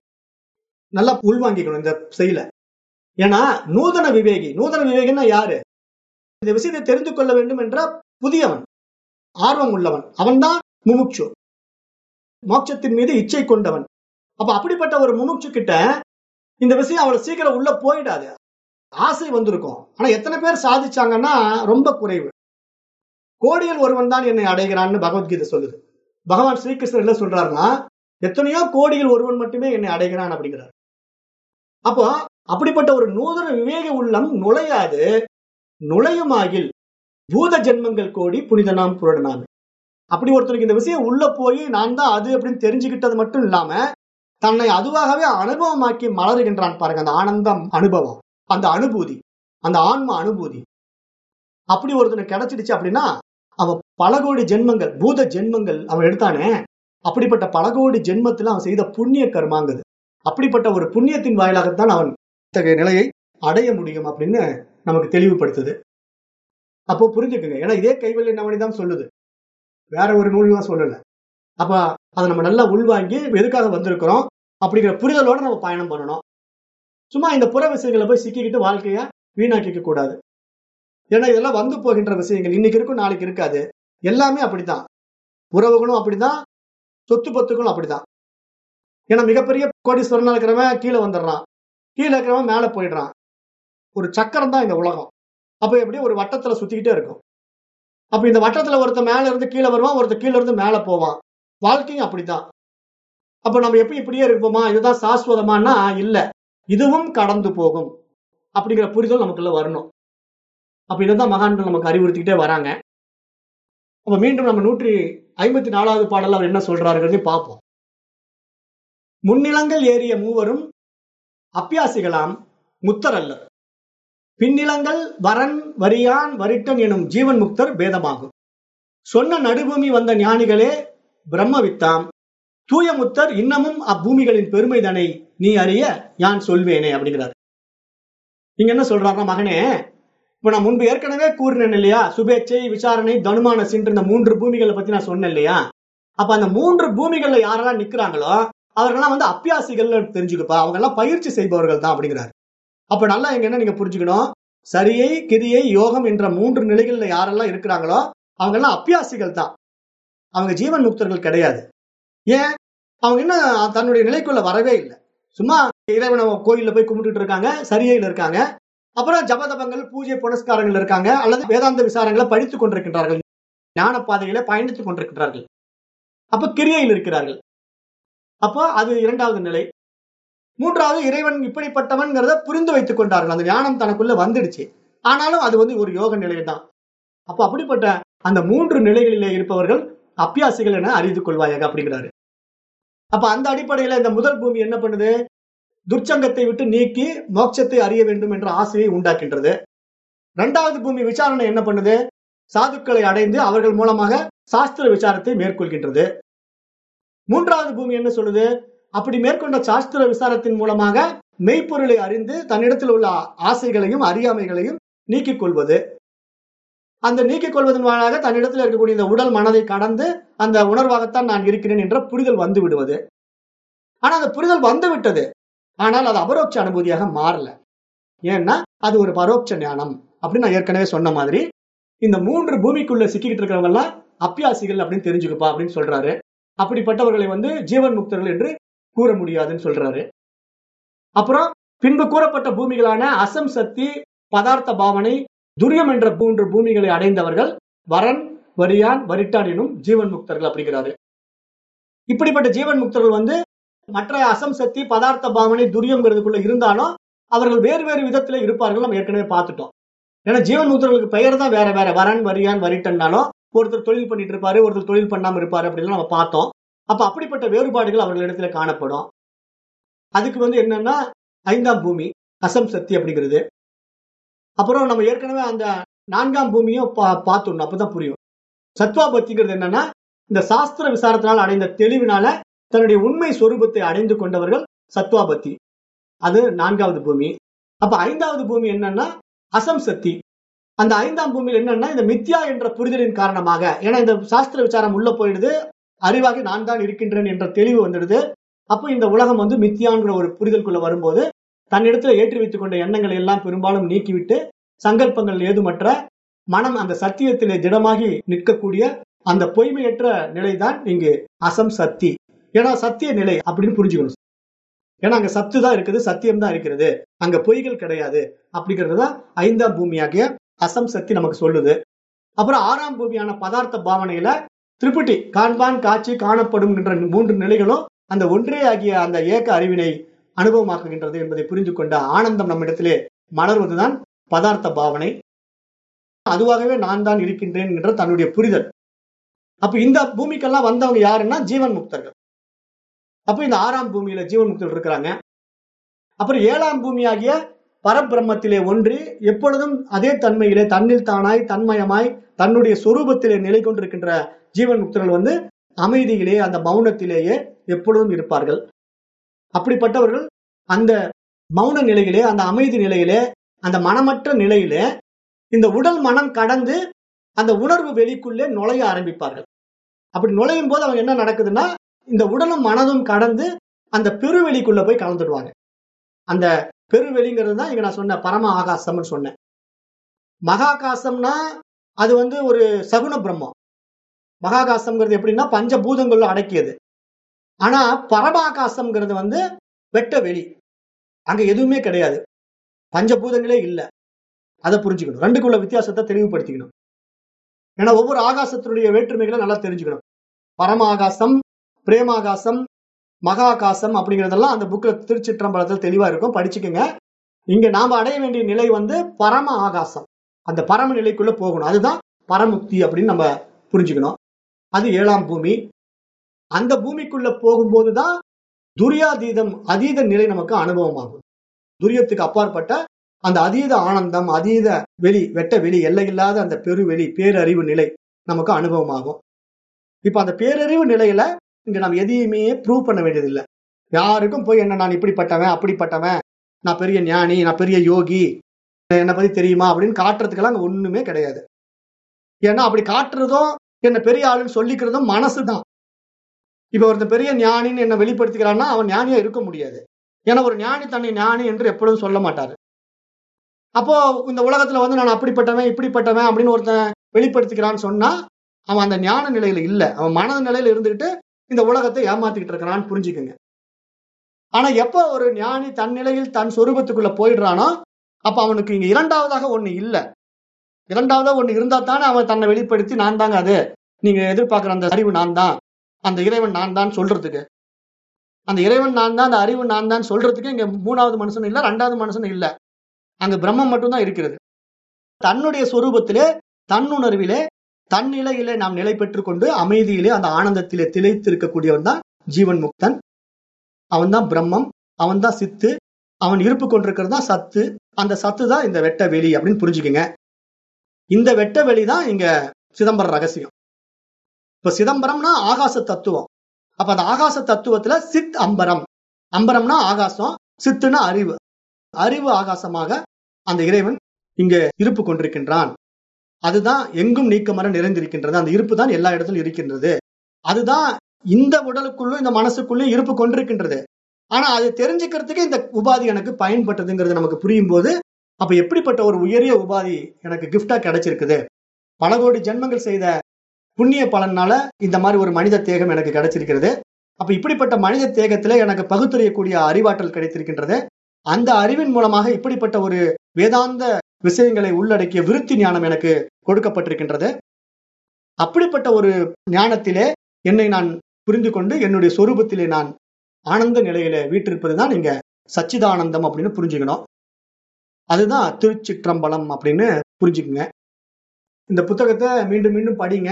நல்லா உள்வாங்கிக்கணும் இந்த செயல ஏன்னா நூதன விவேகி நூதன விவேகின்னா யாரு இந்த விஷயத்தை தெரிந்து கொள்ள வேண்டும் என்ற புதியவன் ஆர்வம் உள்ளவன் அவன்தான் முமுட்சு மோட்சத்தின் மீது இச்சை கொண்டவன் அப்ப அப்படிப்பட்ட ஒரு முமுட்சு கிட்ட இந்த விஷயம் அவ்வளவு சீக்கிரம் உள்ள போயிடாது ஆசை வந்திருக்கும் ஆனா எத்தனை பேர் சாதிச்சாங்கன்னா ரொம்ப குறைவு கோடியில் ஒருவன் தான் என்னை அடைகிறான்னு பகவத்கீதை சொல்லுது பகவான் ஸ்ரீகிருஷ்ணர் என்ன சொல்றாருன்னா எத்தனையோ கோடியில் ஒருவன் மட்டுமே என்னை அடைகிறான் அப்படிங்கிறார் அப்போ அப்படிப்பட்ட ஒரு நூதன விவேக உள்ளம் நுழையாது நுழையுமாகில் பூத ஜென்மங்கள் கோடி புனிதனாம் புரடனாம் அப்படி ஒருத்தருக்கு இந்த விஷயம் உள்ள போய் நான் தான் அது அப்படின்னு தெரிஞ்சுக்கிட்டது மட்டும் இல்லாம தன்னை அதுவாகவே அனுபவமாக்கி மலருகின்றான் பாருங்க அந்த ஆனந்தம் அனுபவம் அந்த அனுபூதி அந்த ஆன்ம அனுபூதி அப்படி ஒருத்தனுக்கு கிடைச்சிடுச்சு அப்படின்னா அவன் பல கோடி ஜென்மங்கள் பூத ஜென்மங்கள் அவன் எடுத்தானே அப்படிப்பட்ட பல கோடி ஜென்மத்துல அவன் செய்த புண்ணிய கர்மாங்குது அப்படிப்பட்ட ஒரு புண்ணியத்தின் வாயிலாகத்தான் அவன் இத்தகைய நிலையை அடைய முடியும் அப்படின்னு நமக்கு தெளிவுபடுத்துது அப்போ புரிஞ்சுக்குங்க ஏன்னா இதே கைவல்ய நவனி தான் சொல்லுது வேற ஒரு நூல்லாம் சொல்லல அப்ப அதை நம்ம நல்லா உள்வாங்கி எதுக்காக வந்திருக்கிறோம் அப்படிங்கிற புரிதலோட நம்ம பயணம் பண்ணணும் சும்மா இந்த புற விஷயங்களை போய் சிக்கிக்கிட்டு வாழ்க்கைய வீணாக்கிக்க கூடாது ஏன்னா இதெல்லாம் வந்து போகின்ற விஷயங்கள் இன்னைக்கு இருக்கும் நாளைக்கு இருக்காது எல்லாமே அப்படித்தான் உறவுகளும் அப்படிதான் சொத்து பத்துக்களும் அப்படிதான் ஏன்னா மிகப்பெரிய கோடீஸ்வரனா இருக்கிறவன் கீழே வந்துடுறான் கீழே இருக்கிறவன் மேல போயிடுறான் ஒரு சக்கரம் தான் இந்த உலகம் அப்ப எப்படி ஒரு வட்டத்துல சுத்திக்கிட்டே இருக்கும் அப்ப இந்த வட்டத்துல ஒருத்த மேல இருந்து கீழே வருவான் ஒருத்த கீழே இருந்து மேல போவான் வாழ்க்கையும் அப்படித்தான் அப்ப நம்ம எப்படி இப்படியே இருப்போமா இதுதான் சாஸ்வதமானா இல்ல இதுவும் கடந்து போகும் அப்படிங்கிற புரிதல் நமக்குள்ள வரணும் அப்ப இதைதான் மகான்கள் நமக்கு அறிவுறுத்திக்கிட்டே வராங்க அப்ப மீண்டும் நம்ம நூற்றி ஐம்பத்தி நாலாவது பாடல் அவர் என்ன சொல்றாருங்கிறதை பார்ப்போம் முன்னிலங்கள் ஏறிய மூவரும் அப்பியாசிகளாம் முத்தர் அல்லர் பின்னிலங்கள் வரன் வரியான் வரிட்டன் எனும் ஜீவன் முக்தர் பேதமாகும் சொன்ன நடுபூமி வந்த ஞானிகளே பிரம்மவித்தாம் தூய முத்தர் இன்னமும் அப்பூமிகளின் பெருமைதனை நீ அறிய யான் சொல்வேனே அப்படிங்கிறார் இங்க என்ன சொல்றாருன்னா மகனே இப்ப நான் முன்பு ஏற்கனவே கூறினேன் இல்லையா சுபேட்சை விசாரணை தனுமான சின்ற இந்த மூன்று பூமிகளை பத்தி நான் சொன்னேன் இல்லையா அப்ப அந்த மூன்று பூமிகள்ல யாரெல்லாம் நிக்கிறாங்களோ அவர்கள்லாம் வந்து அப்பியாசிகள் தெரிஞ்சுக்கப்பா அவங்க எல்லாம் பயிற்சி செய்பவர்கள் தான் அப்படிங்கிறாரு அப்ப நல்லா இங்க என்ன நீங்க புரிஞ்சுக்கணும் சரியை கிரியை யோகம் என்ற மூன்று நிலைகள்ல யாரெல்லாம் இருக்கிறாங்களோ அவங்க எல்லாம் அப்பியாசிகள் தான் அவங்க ஜீவன் முக்தர்கள் கிடையாது ஏன் அவங்க என்ன தன்னுடைய நிலைக்குள்ள வரவே இல்லை சும்மா இறைவனை கோயில்ல போய் கும்பிட்டுட்டு இருக்காங்க சரியையில் இருக்காங்க அப்புறம் ஜபதபங்கள் பூஜை புனஸ்காரங்கள் இருக்காங்க அல்லது வேதாந்த விசாரங்களை படித்துக் கொண்டிருக்கின்றார்கள் ஞான பாதையில பயணித்துக் கொண்டிருக்கின்றார்கள் அப்ப கிரியையில் இருக்கிறார்கள் அப்போ அது இரண்டாவது நிலை மூன்றாவது இறைவன் இப்படிப்பட்டவன்கிறத புரிந்து வைத்துக் கொண்டார்கள் அந்த ஞானம் தனக்குள்ள வந்துடுச்சு ஆனாலும் அது வந்து ஒரு யோக நிலை தான் அப்போ அப்படிப்பட்ட அந்த மூன்று நிலைகளிலே இருப்பவர்கள் அப்பியாசிகள் என அறிந்து கொள்வாயாக அப்படிங்கிறாரு அப்ப அந்த அடிப்படையில இந்த முதல் பூமி என்ன பண்ணுது துர்ச்சங்கத்தை விட்டு நீக்கி மோட்சத்தை அறிய வேண்டும் என்ற ஆசையை உண்டாக்கின்றது இரண்டாவது பூமி விசாரணை என்ன பண்ணுது சாதுக்களை அடைந்து அவர்கள் மூலமாக சாஸ்திர விசாரத்தை மேற்கொள்கின்றது மூன்றாவது பூமி என்ன சொல்லுது அப்படி மேற்கொண்ட சாஸ்திர விசாரத்தின் மூலமாக மெய்ப்பொருளை அறிந்து தன்னிடத்தில் உள்ள ஆசைகளையும் அறியாமைகளையும் நீக்கிக் கொள்வது அந்த நீக்கிக் கொள்வதன் வாயிலாக தன்னிடத்தில் இருக்கக்கூடிய இந்த உடல் மனதை கடந்து அந்த உணர்வாகத்தான் நான் இருக்கிறேன் என்ற புரிதல் வந்து விடுவது ஆனா அந்த புரிதல் வந்து விட்டது ஆனால் அது அபரோட்ச அனுபூதியாக மாறல ஏன்னா அது ஒரு பரோட்ச ஞானம் அப்படின்னு நான் ஏற்கனவே சொன்ன மாதிரி இந்த மூன்று பூமிக்குள்ள சிக்கிக்கிட்டு இருக்கிறவங்க எல்லாம் அப்பியாசிகள் அப்படின்னு தெரிஞ்சுக்கப்பா அப்படின்னு சொல்றாரு அப்படிப்பட்டவர்களை வந்து ஜீவன் முக்தர்கள் என்று கூற முடியாதுன்னு சொல்றாரு அப்புறம் பின்பு கூறப்பட்ட பூமிகளான அசம் சக்தி பதார்த்த பாவனை துரியம் என்ற மூன்று பூமிகளை அடைந்தவர்கள் வரன் வரியான் வரிட்டான் எனும் ஜீவன் முக்தர்கள் அப்படிங்கிறாரு இப்படிப்பட்ட ஜீவன் முக்தர்கள் வந்து மற்ற அசம் சக்தி பதார்த்த பாவனை துரியம்ங்கிறதுக்குள்ள இருந்தாலும் அவர்கள் வேறு வேறு விதத்துல இருப்பார்கள் நம்ம ஏற்கனவே பார்த்துட்டோம் ஏன்னா ஜீவன் முக்தர்களுக்கு பெயர் தான் வேற வேற வரன் வரியான் வரிட்டன்னாலும் ஒருத்தர் தொழில் பண்ணிட்டு இருப்பாரு ஒருத்தர் தொழில் பண்ணாம இருப்பாரு அப்படின்னு நம்ம பார்த்தோம் அப்ப அப்படிப்பட்ட வேறுபாடுகள் அவர்களிடத்துல காணப்படும் அதுக்கு வந்து என்னன்னா ஐந்தாம் பூமி அசம் சக்தி அப்படிங்கிறது அப்புறம் நம்ம ஏற்கனவே அந்த நான்காம் பூமியும் பா பார்த்தோம் அப்பதான் புரியும் சத்வா பக்திங்கிறது என்னன்னா இந்த சாஸ்திர விசாரத்தினால் அடைந்த தெளிவினால தன்னுடைய உண்மை சொரூபத்தை அடைந்து கொண்டவர்கள் சத்வாபத்தி அது நான்காவது பூமி அப்ப ஐந்தாவது பூமி என்னன்னா அசம் சக்தி அந்த ஐந்தாம் பூமியில் என்னன்னா இந்த மித்யா என்ற புரிதலின் காரணமாக ஏன்னா இந்த சாஸ்திர விசாரம் உள்ள போயிடுது அறிவாகி நான் தான் இருக்கின்றேன் என்ற தெளிவு வந்துடுது அப்போ இந்த உலகம் வந்து மித்தியாங்கிற ஒரு புரிதலுக்குள்ள வரும்போது தன்னிடத்துல ஏற்றி வைத்துக் கொண்ட எண்ணங்களை எல்லாம் பெரும்பாலும் நீக்கிவிட்டு சங்கல்பங்கள் ஏதுமற்ற மனம் அந்த சத்தியத்திலே திடமாகி நிற்கக்கூடிய அந்த பொய்மையற்ற நிலைதான் இங்கு அசம் சக்தி ஏன்னா சத்திய நிலை அப்படின்னு புரிஞ்சுக்கணும் ஏன்னா அங்க சத்து தான் இருக்குது சத்தியம் தான் இருக்கிறது அங்க பொய்கள் கிடையாது அப்படிங்கிறது தான் ஐந்தாம் பூமியாகிய அசம் சக்தி நமக்கு சொல்லுது அப்புறம் ஆறாம் பூமியான பதார்த்த பாவனையில திரிபுட்டி காண்பான் காட்சி காணப்படும் என்ற மூன்று நிலைகளும் அந்த ஒன்றே ஆகிய அந்த ஏக அறிவினை அனுபவமாக்குகின்றது என்பதை புரிந்து கொண்ட ஆனந்தம் நம்மிடத்திலே மலர்வதுதான் பதார்த்த பாவனை அதுவாகவே நான் தான் இருக்கின்றேன் என்ற தன்னுடைய புரிதல் அப்ப இந்த பூமிக்கெல்லாம் வந்தவங்க யாருன்னா ஜீவன் முக்தர்கள் அப்ப இந்த ஆறாம் பூமியில ஜீவன் முக்தர்கள் இருக்கிறாங்க அப்புறம் ஏழாம் பூமியாகிய பரபிரம்மத்திலே ஒன்றி எப்பொழுதும் அதே தன்மையிலே தன்னில் தானாய் தன்மயமாய் தன்னுடைய சொரூபத்திலே நிலை கொண்டிருக்கின்ற ஜீவன் முக்தர்கள் வந்து அமைதியிலே அந்த மௌனத்திலேயே எப்பொழுதும் இருப்பார்கள் அப்படிப்பட்டவர்கள் அந்த மௌன நிலையிலே அந்த அமைதி நிலையிலே அந்த மனமற்ற நிலையிலே இந்த உடல் மனம் கடந்து அந்த உணர்வு வெளிக்குள்ளே நுழைய ஆரம்பிப்பார்கள் அப்படி நுழையும் போது அவங்க என்ன நடக்குதுன்னா இந்த உடலும் மனதும் கடந்து அந்த பெருவெளிக்குள்ள போய் கலந்துடுவாங்க அந்த பெருவெளிங்கிறது தான் இங்க நான் சொன்ன பரம ஆகாசம்னு சொன்னேன் மகாகாசம்னா அது வந்து ஒரு சகுன பிரம்மம் மகாகாசம்ங்கிறது எப்படின்னா பஞ்சபூதங்களும் அடக்கியது ஆனா பரமாகாசம்ங்கிறது வந்து வெட்ட வெளி அங்க எதுவுமே கிடையாது பஞ்சபூதங்களே இல்லை அதை புரிஞ்சுக்கணும் ரெண்டுக்குள்ள வித்தியாசத்தை தெளிவுபடுத்திக்கணும் ஏன்னா ஒவ்வொரு ஆகாசத்தினுடைய வேற்றுமைகளை நல்லா தெரிஞ்சுக்கணும் பரம ஆகாசம் பிரேமாகாசம் மகாகாசம் அப்படிங்கறதெல்லாம் அந்த புக்ல திருச்சிற்றம்பலத்தில் தெளிவா இருக்கும் படிச்சுக்கோங்க இங்க நாம அடைய வேண்டிய நிலை வந்து பரம ஆகாசம் அந்த பரம நிலைக்குள்ள போகணும் அதுதான் பரமுக்தி அப்படின்னு நம்ம புரிஞ்சுக்கணும் அது ஏழாம் பூமி அந்த பூமிக்குள்ள போகும்போதுதான் துரியாதீதம் அதீத நிலை நமக்கு அனுபவமாகும் துரியத்துக்கு அப்பாற்பட்ட அந்த அதீத ஆனந்தம் அதீத வெளி வெட்ட வெளி எல்லையில்லாத அந்த பெருவெளி பேரறிவு நிலை நமக்கு அனுபவமாகும் இப்ப அந்த பேரறிவு நிலையில இங்க நம்ம எதையுமே ப்ரூவ் பண்ண வேண்டியதில்லை யாருக்கும் போய் என்ன நான் இப்படிப்பட்டவன் அப்படிப்பட்டவன் நான் பெரிய ஞானி நான் பெரிய யோகி என்னை பத்தி தெரியுமா அப்படின்னு காட்டுறதுக்கெல்லாம் அங்க ஒண்ணுமே கிடையாது ஏன்னா அப்படி காட்டுறதும் என்ன பெரிய ஆளுன்னு சொல்லிக்கிறதும் மனசுதான் இப்ப ஒருத்தன் பெரிய ஞானின்னு என்ன வெளிப்படுத்திக்கிறான்னா அவன் ஞானியா இருக்க முடியாது ஏன்னா ஒரு ஞானி தன்னை ஞானி என்று எப்பொழுதும் சொல்ல மாட்டாரு அப்போ இந்த உலகத்துல வந்து நான் அப்படிப்பட்டவன் இப்படிப்பட்டவன் அப்படின்னு ஒருத்தன் வெளிப்படுத்திக்கிறான்னு சொன்னா அவன் அந்த ஞான நிலையில இல்ல அவன் மனத நிலையில இருந்துகிட்டு இந்த உலகத்தை ஏமாத்திக்கிட்டு இருக்கிறான்னு புரிஞ்சுக்குங்க ஆனா எப்ப ஒரு ஞானி தன் நிலையில் தன் சொரூபத்துக்குள்ள போயிடுறானோ அப்ப அவனுக்கு இங்க இரண்டாவதாக ஒண்ணு இல்ல இரண்டாவதா ஒண்ணு இருந்தா தானே அவன் தன்னை வெளிப்படுத்தி நான் தாங்க அது நீங்க எதிர்பார்க்கிற அந்த அறிவு நான் தான் அந்த இறைவன் நான் தான் சொல்றதுக்கு அந்த இறைவன் நான் தான் அந்த அறிவு நான் தான் சொல்றதுக்கு இங்க மூணாவது மனுஷன் இல்ல ரெண்டாவது மனுஷன் இல்ல அங்க பிரம்மம் மட்டும்தான் இருக்கிறது தன்னுடைய சொரூபத்திலே தன்னுணர்விலே தன் நிலையிலே நாம் நிலை பெற்றுக் கொண்டு அமைதியிலே அந்த ஆனந்தத்திலே திளைத்து இருக்கக்கூடியவன் தான் ஜீவன் முக்தன் அவன் தான் பிரம்மம் அவன் தான் சித்து அவன் இருப்பு கொண்டிருக்கிறது தான் சத்து அந்த சத்து தான் இந்த வெட்ட வெளி அப்படின்னு புரிஞ்சுக்கங்க இந்த வெட்ட வெளி தான் இங்க சிதம்பர ரகசியம் இப்ப சிதம்பரம்னா ஆகாச தத்துவம் அப்ப அந்த ஆகாச தத்துவத்துல சித் அம்பரம் அம்பரம்னா ஆகாசம் சித்துனா அறிவு அறிவு ஆகாசமாக அந்த இறைவன் இங்க இருப்பு கொண்டிருக்கின்றான் அதுதான் எங்கும் நீக்கமர நிறைந்திருக்கின்றது அந்த இருப்பு தான் எல்லா இடத்திலும் இருக்கின்றது அதுதான் இந்த உடலுக்குள்ளும் இந்த மனசுக்குள்ளும் இருப்பு கொண்டிருக்கின்றது ஆனா அதை தெரிஞ்சுக்கிறதுக்கு இந்த உபாதி எனக்கு பயன்பட்டதுங்கிறது நமக்கு புரியும் போது அப்ப எப்படிப்பட்ட ஒரு உயரிய உபாதி எனக்கு கிஃப்டா கிடைச்சிருக்குது பல கோடி ஜென்மங்கள் செய்த புண்ணிய பலனால இந்த மாதிரி ஒரு மனித தேகம் எனக்கு கிடைச்சிருக்கிறது அப்ப இப்படிப்பட்ட மனித தேகத்துல எனக்கு பகுத்தறியக்கூடிய அறிவாற்றல் கிடைத்திருக்கின்றது அந்த அறிவின் மூலமாக இப்படிப்பட்ட ஒரு வேதாந்த விஷயங்களை உள்ளடக்கிய விருத்தி ஞானம் எனக்கு கொடுக்கப்பட்டிருக்கின்றது அப்படிப்பட்ட ஒரு ஞானத்திலே என்னை நான் புரிந்து கொண்டு என்னுடைய சொரூபத்திலே நான் ஆனந்த நிலையில வீற்றிருப்பதுதான் இங்க சச்சிதானந்தம் அப்படின்னு புரிஞ்சுக்கணும் அதுதான் திருச்சிற்றம்பலம் அப்படின்னு புரிஞ்சுக்குங்க இந்த புத்தகத்தை மீண்டும் மீண்டும் படிங்க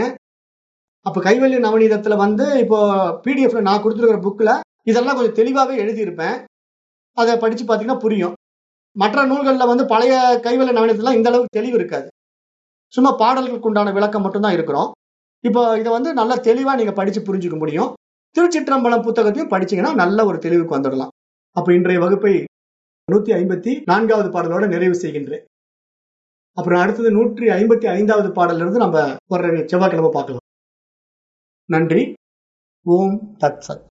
அப்ப கைவல்ய நவநீதத்துல வந்து இப்போ பிடிஎஃப்ல நான் கொடுத்துருக்கிற புக்ல இதெல்லாம் கொஞ்சம் தெளிவாவே எழுதியிருப்பேன் அதை படிச்சு பாத்தீங்கன்னா புரியும் மற்ற நூல்கள்ல வந்து பழைய கைவல்ய நவநீதத்துல இந்த அளவுக்கு தெளிவு இருக்காது சும்மா பாடல்களுக்கு உண்டான விளக்கம் மட்டும்தான் இருக்கிறோம் இப்போ இதை வந்து நல்லா தெளிவா நீங்க படிச்சு புரிஞ்சுக்க முடியும் திருச்சிற்றம்பலம் புத்தகத்தையும் படிச்சீங்கன்னா நல்ல ஒரு தெளிவுக்கு வந்துடலாம் அப்ப இன்றைய வகுப்பை நூத்தி ஐம்பத்தி நான்காவது பாடலோட நிறைவு செய்கின்றேன் அப்புறம் அடுத்தது நூற்றி ஐம்பத்தி ஐந்தாவது பாடல்ல இருந்து நம்ம வர்ற செவ்வாய்க்கிழமை பார்க்கலாம் நன்றி ஓம் தத் சத்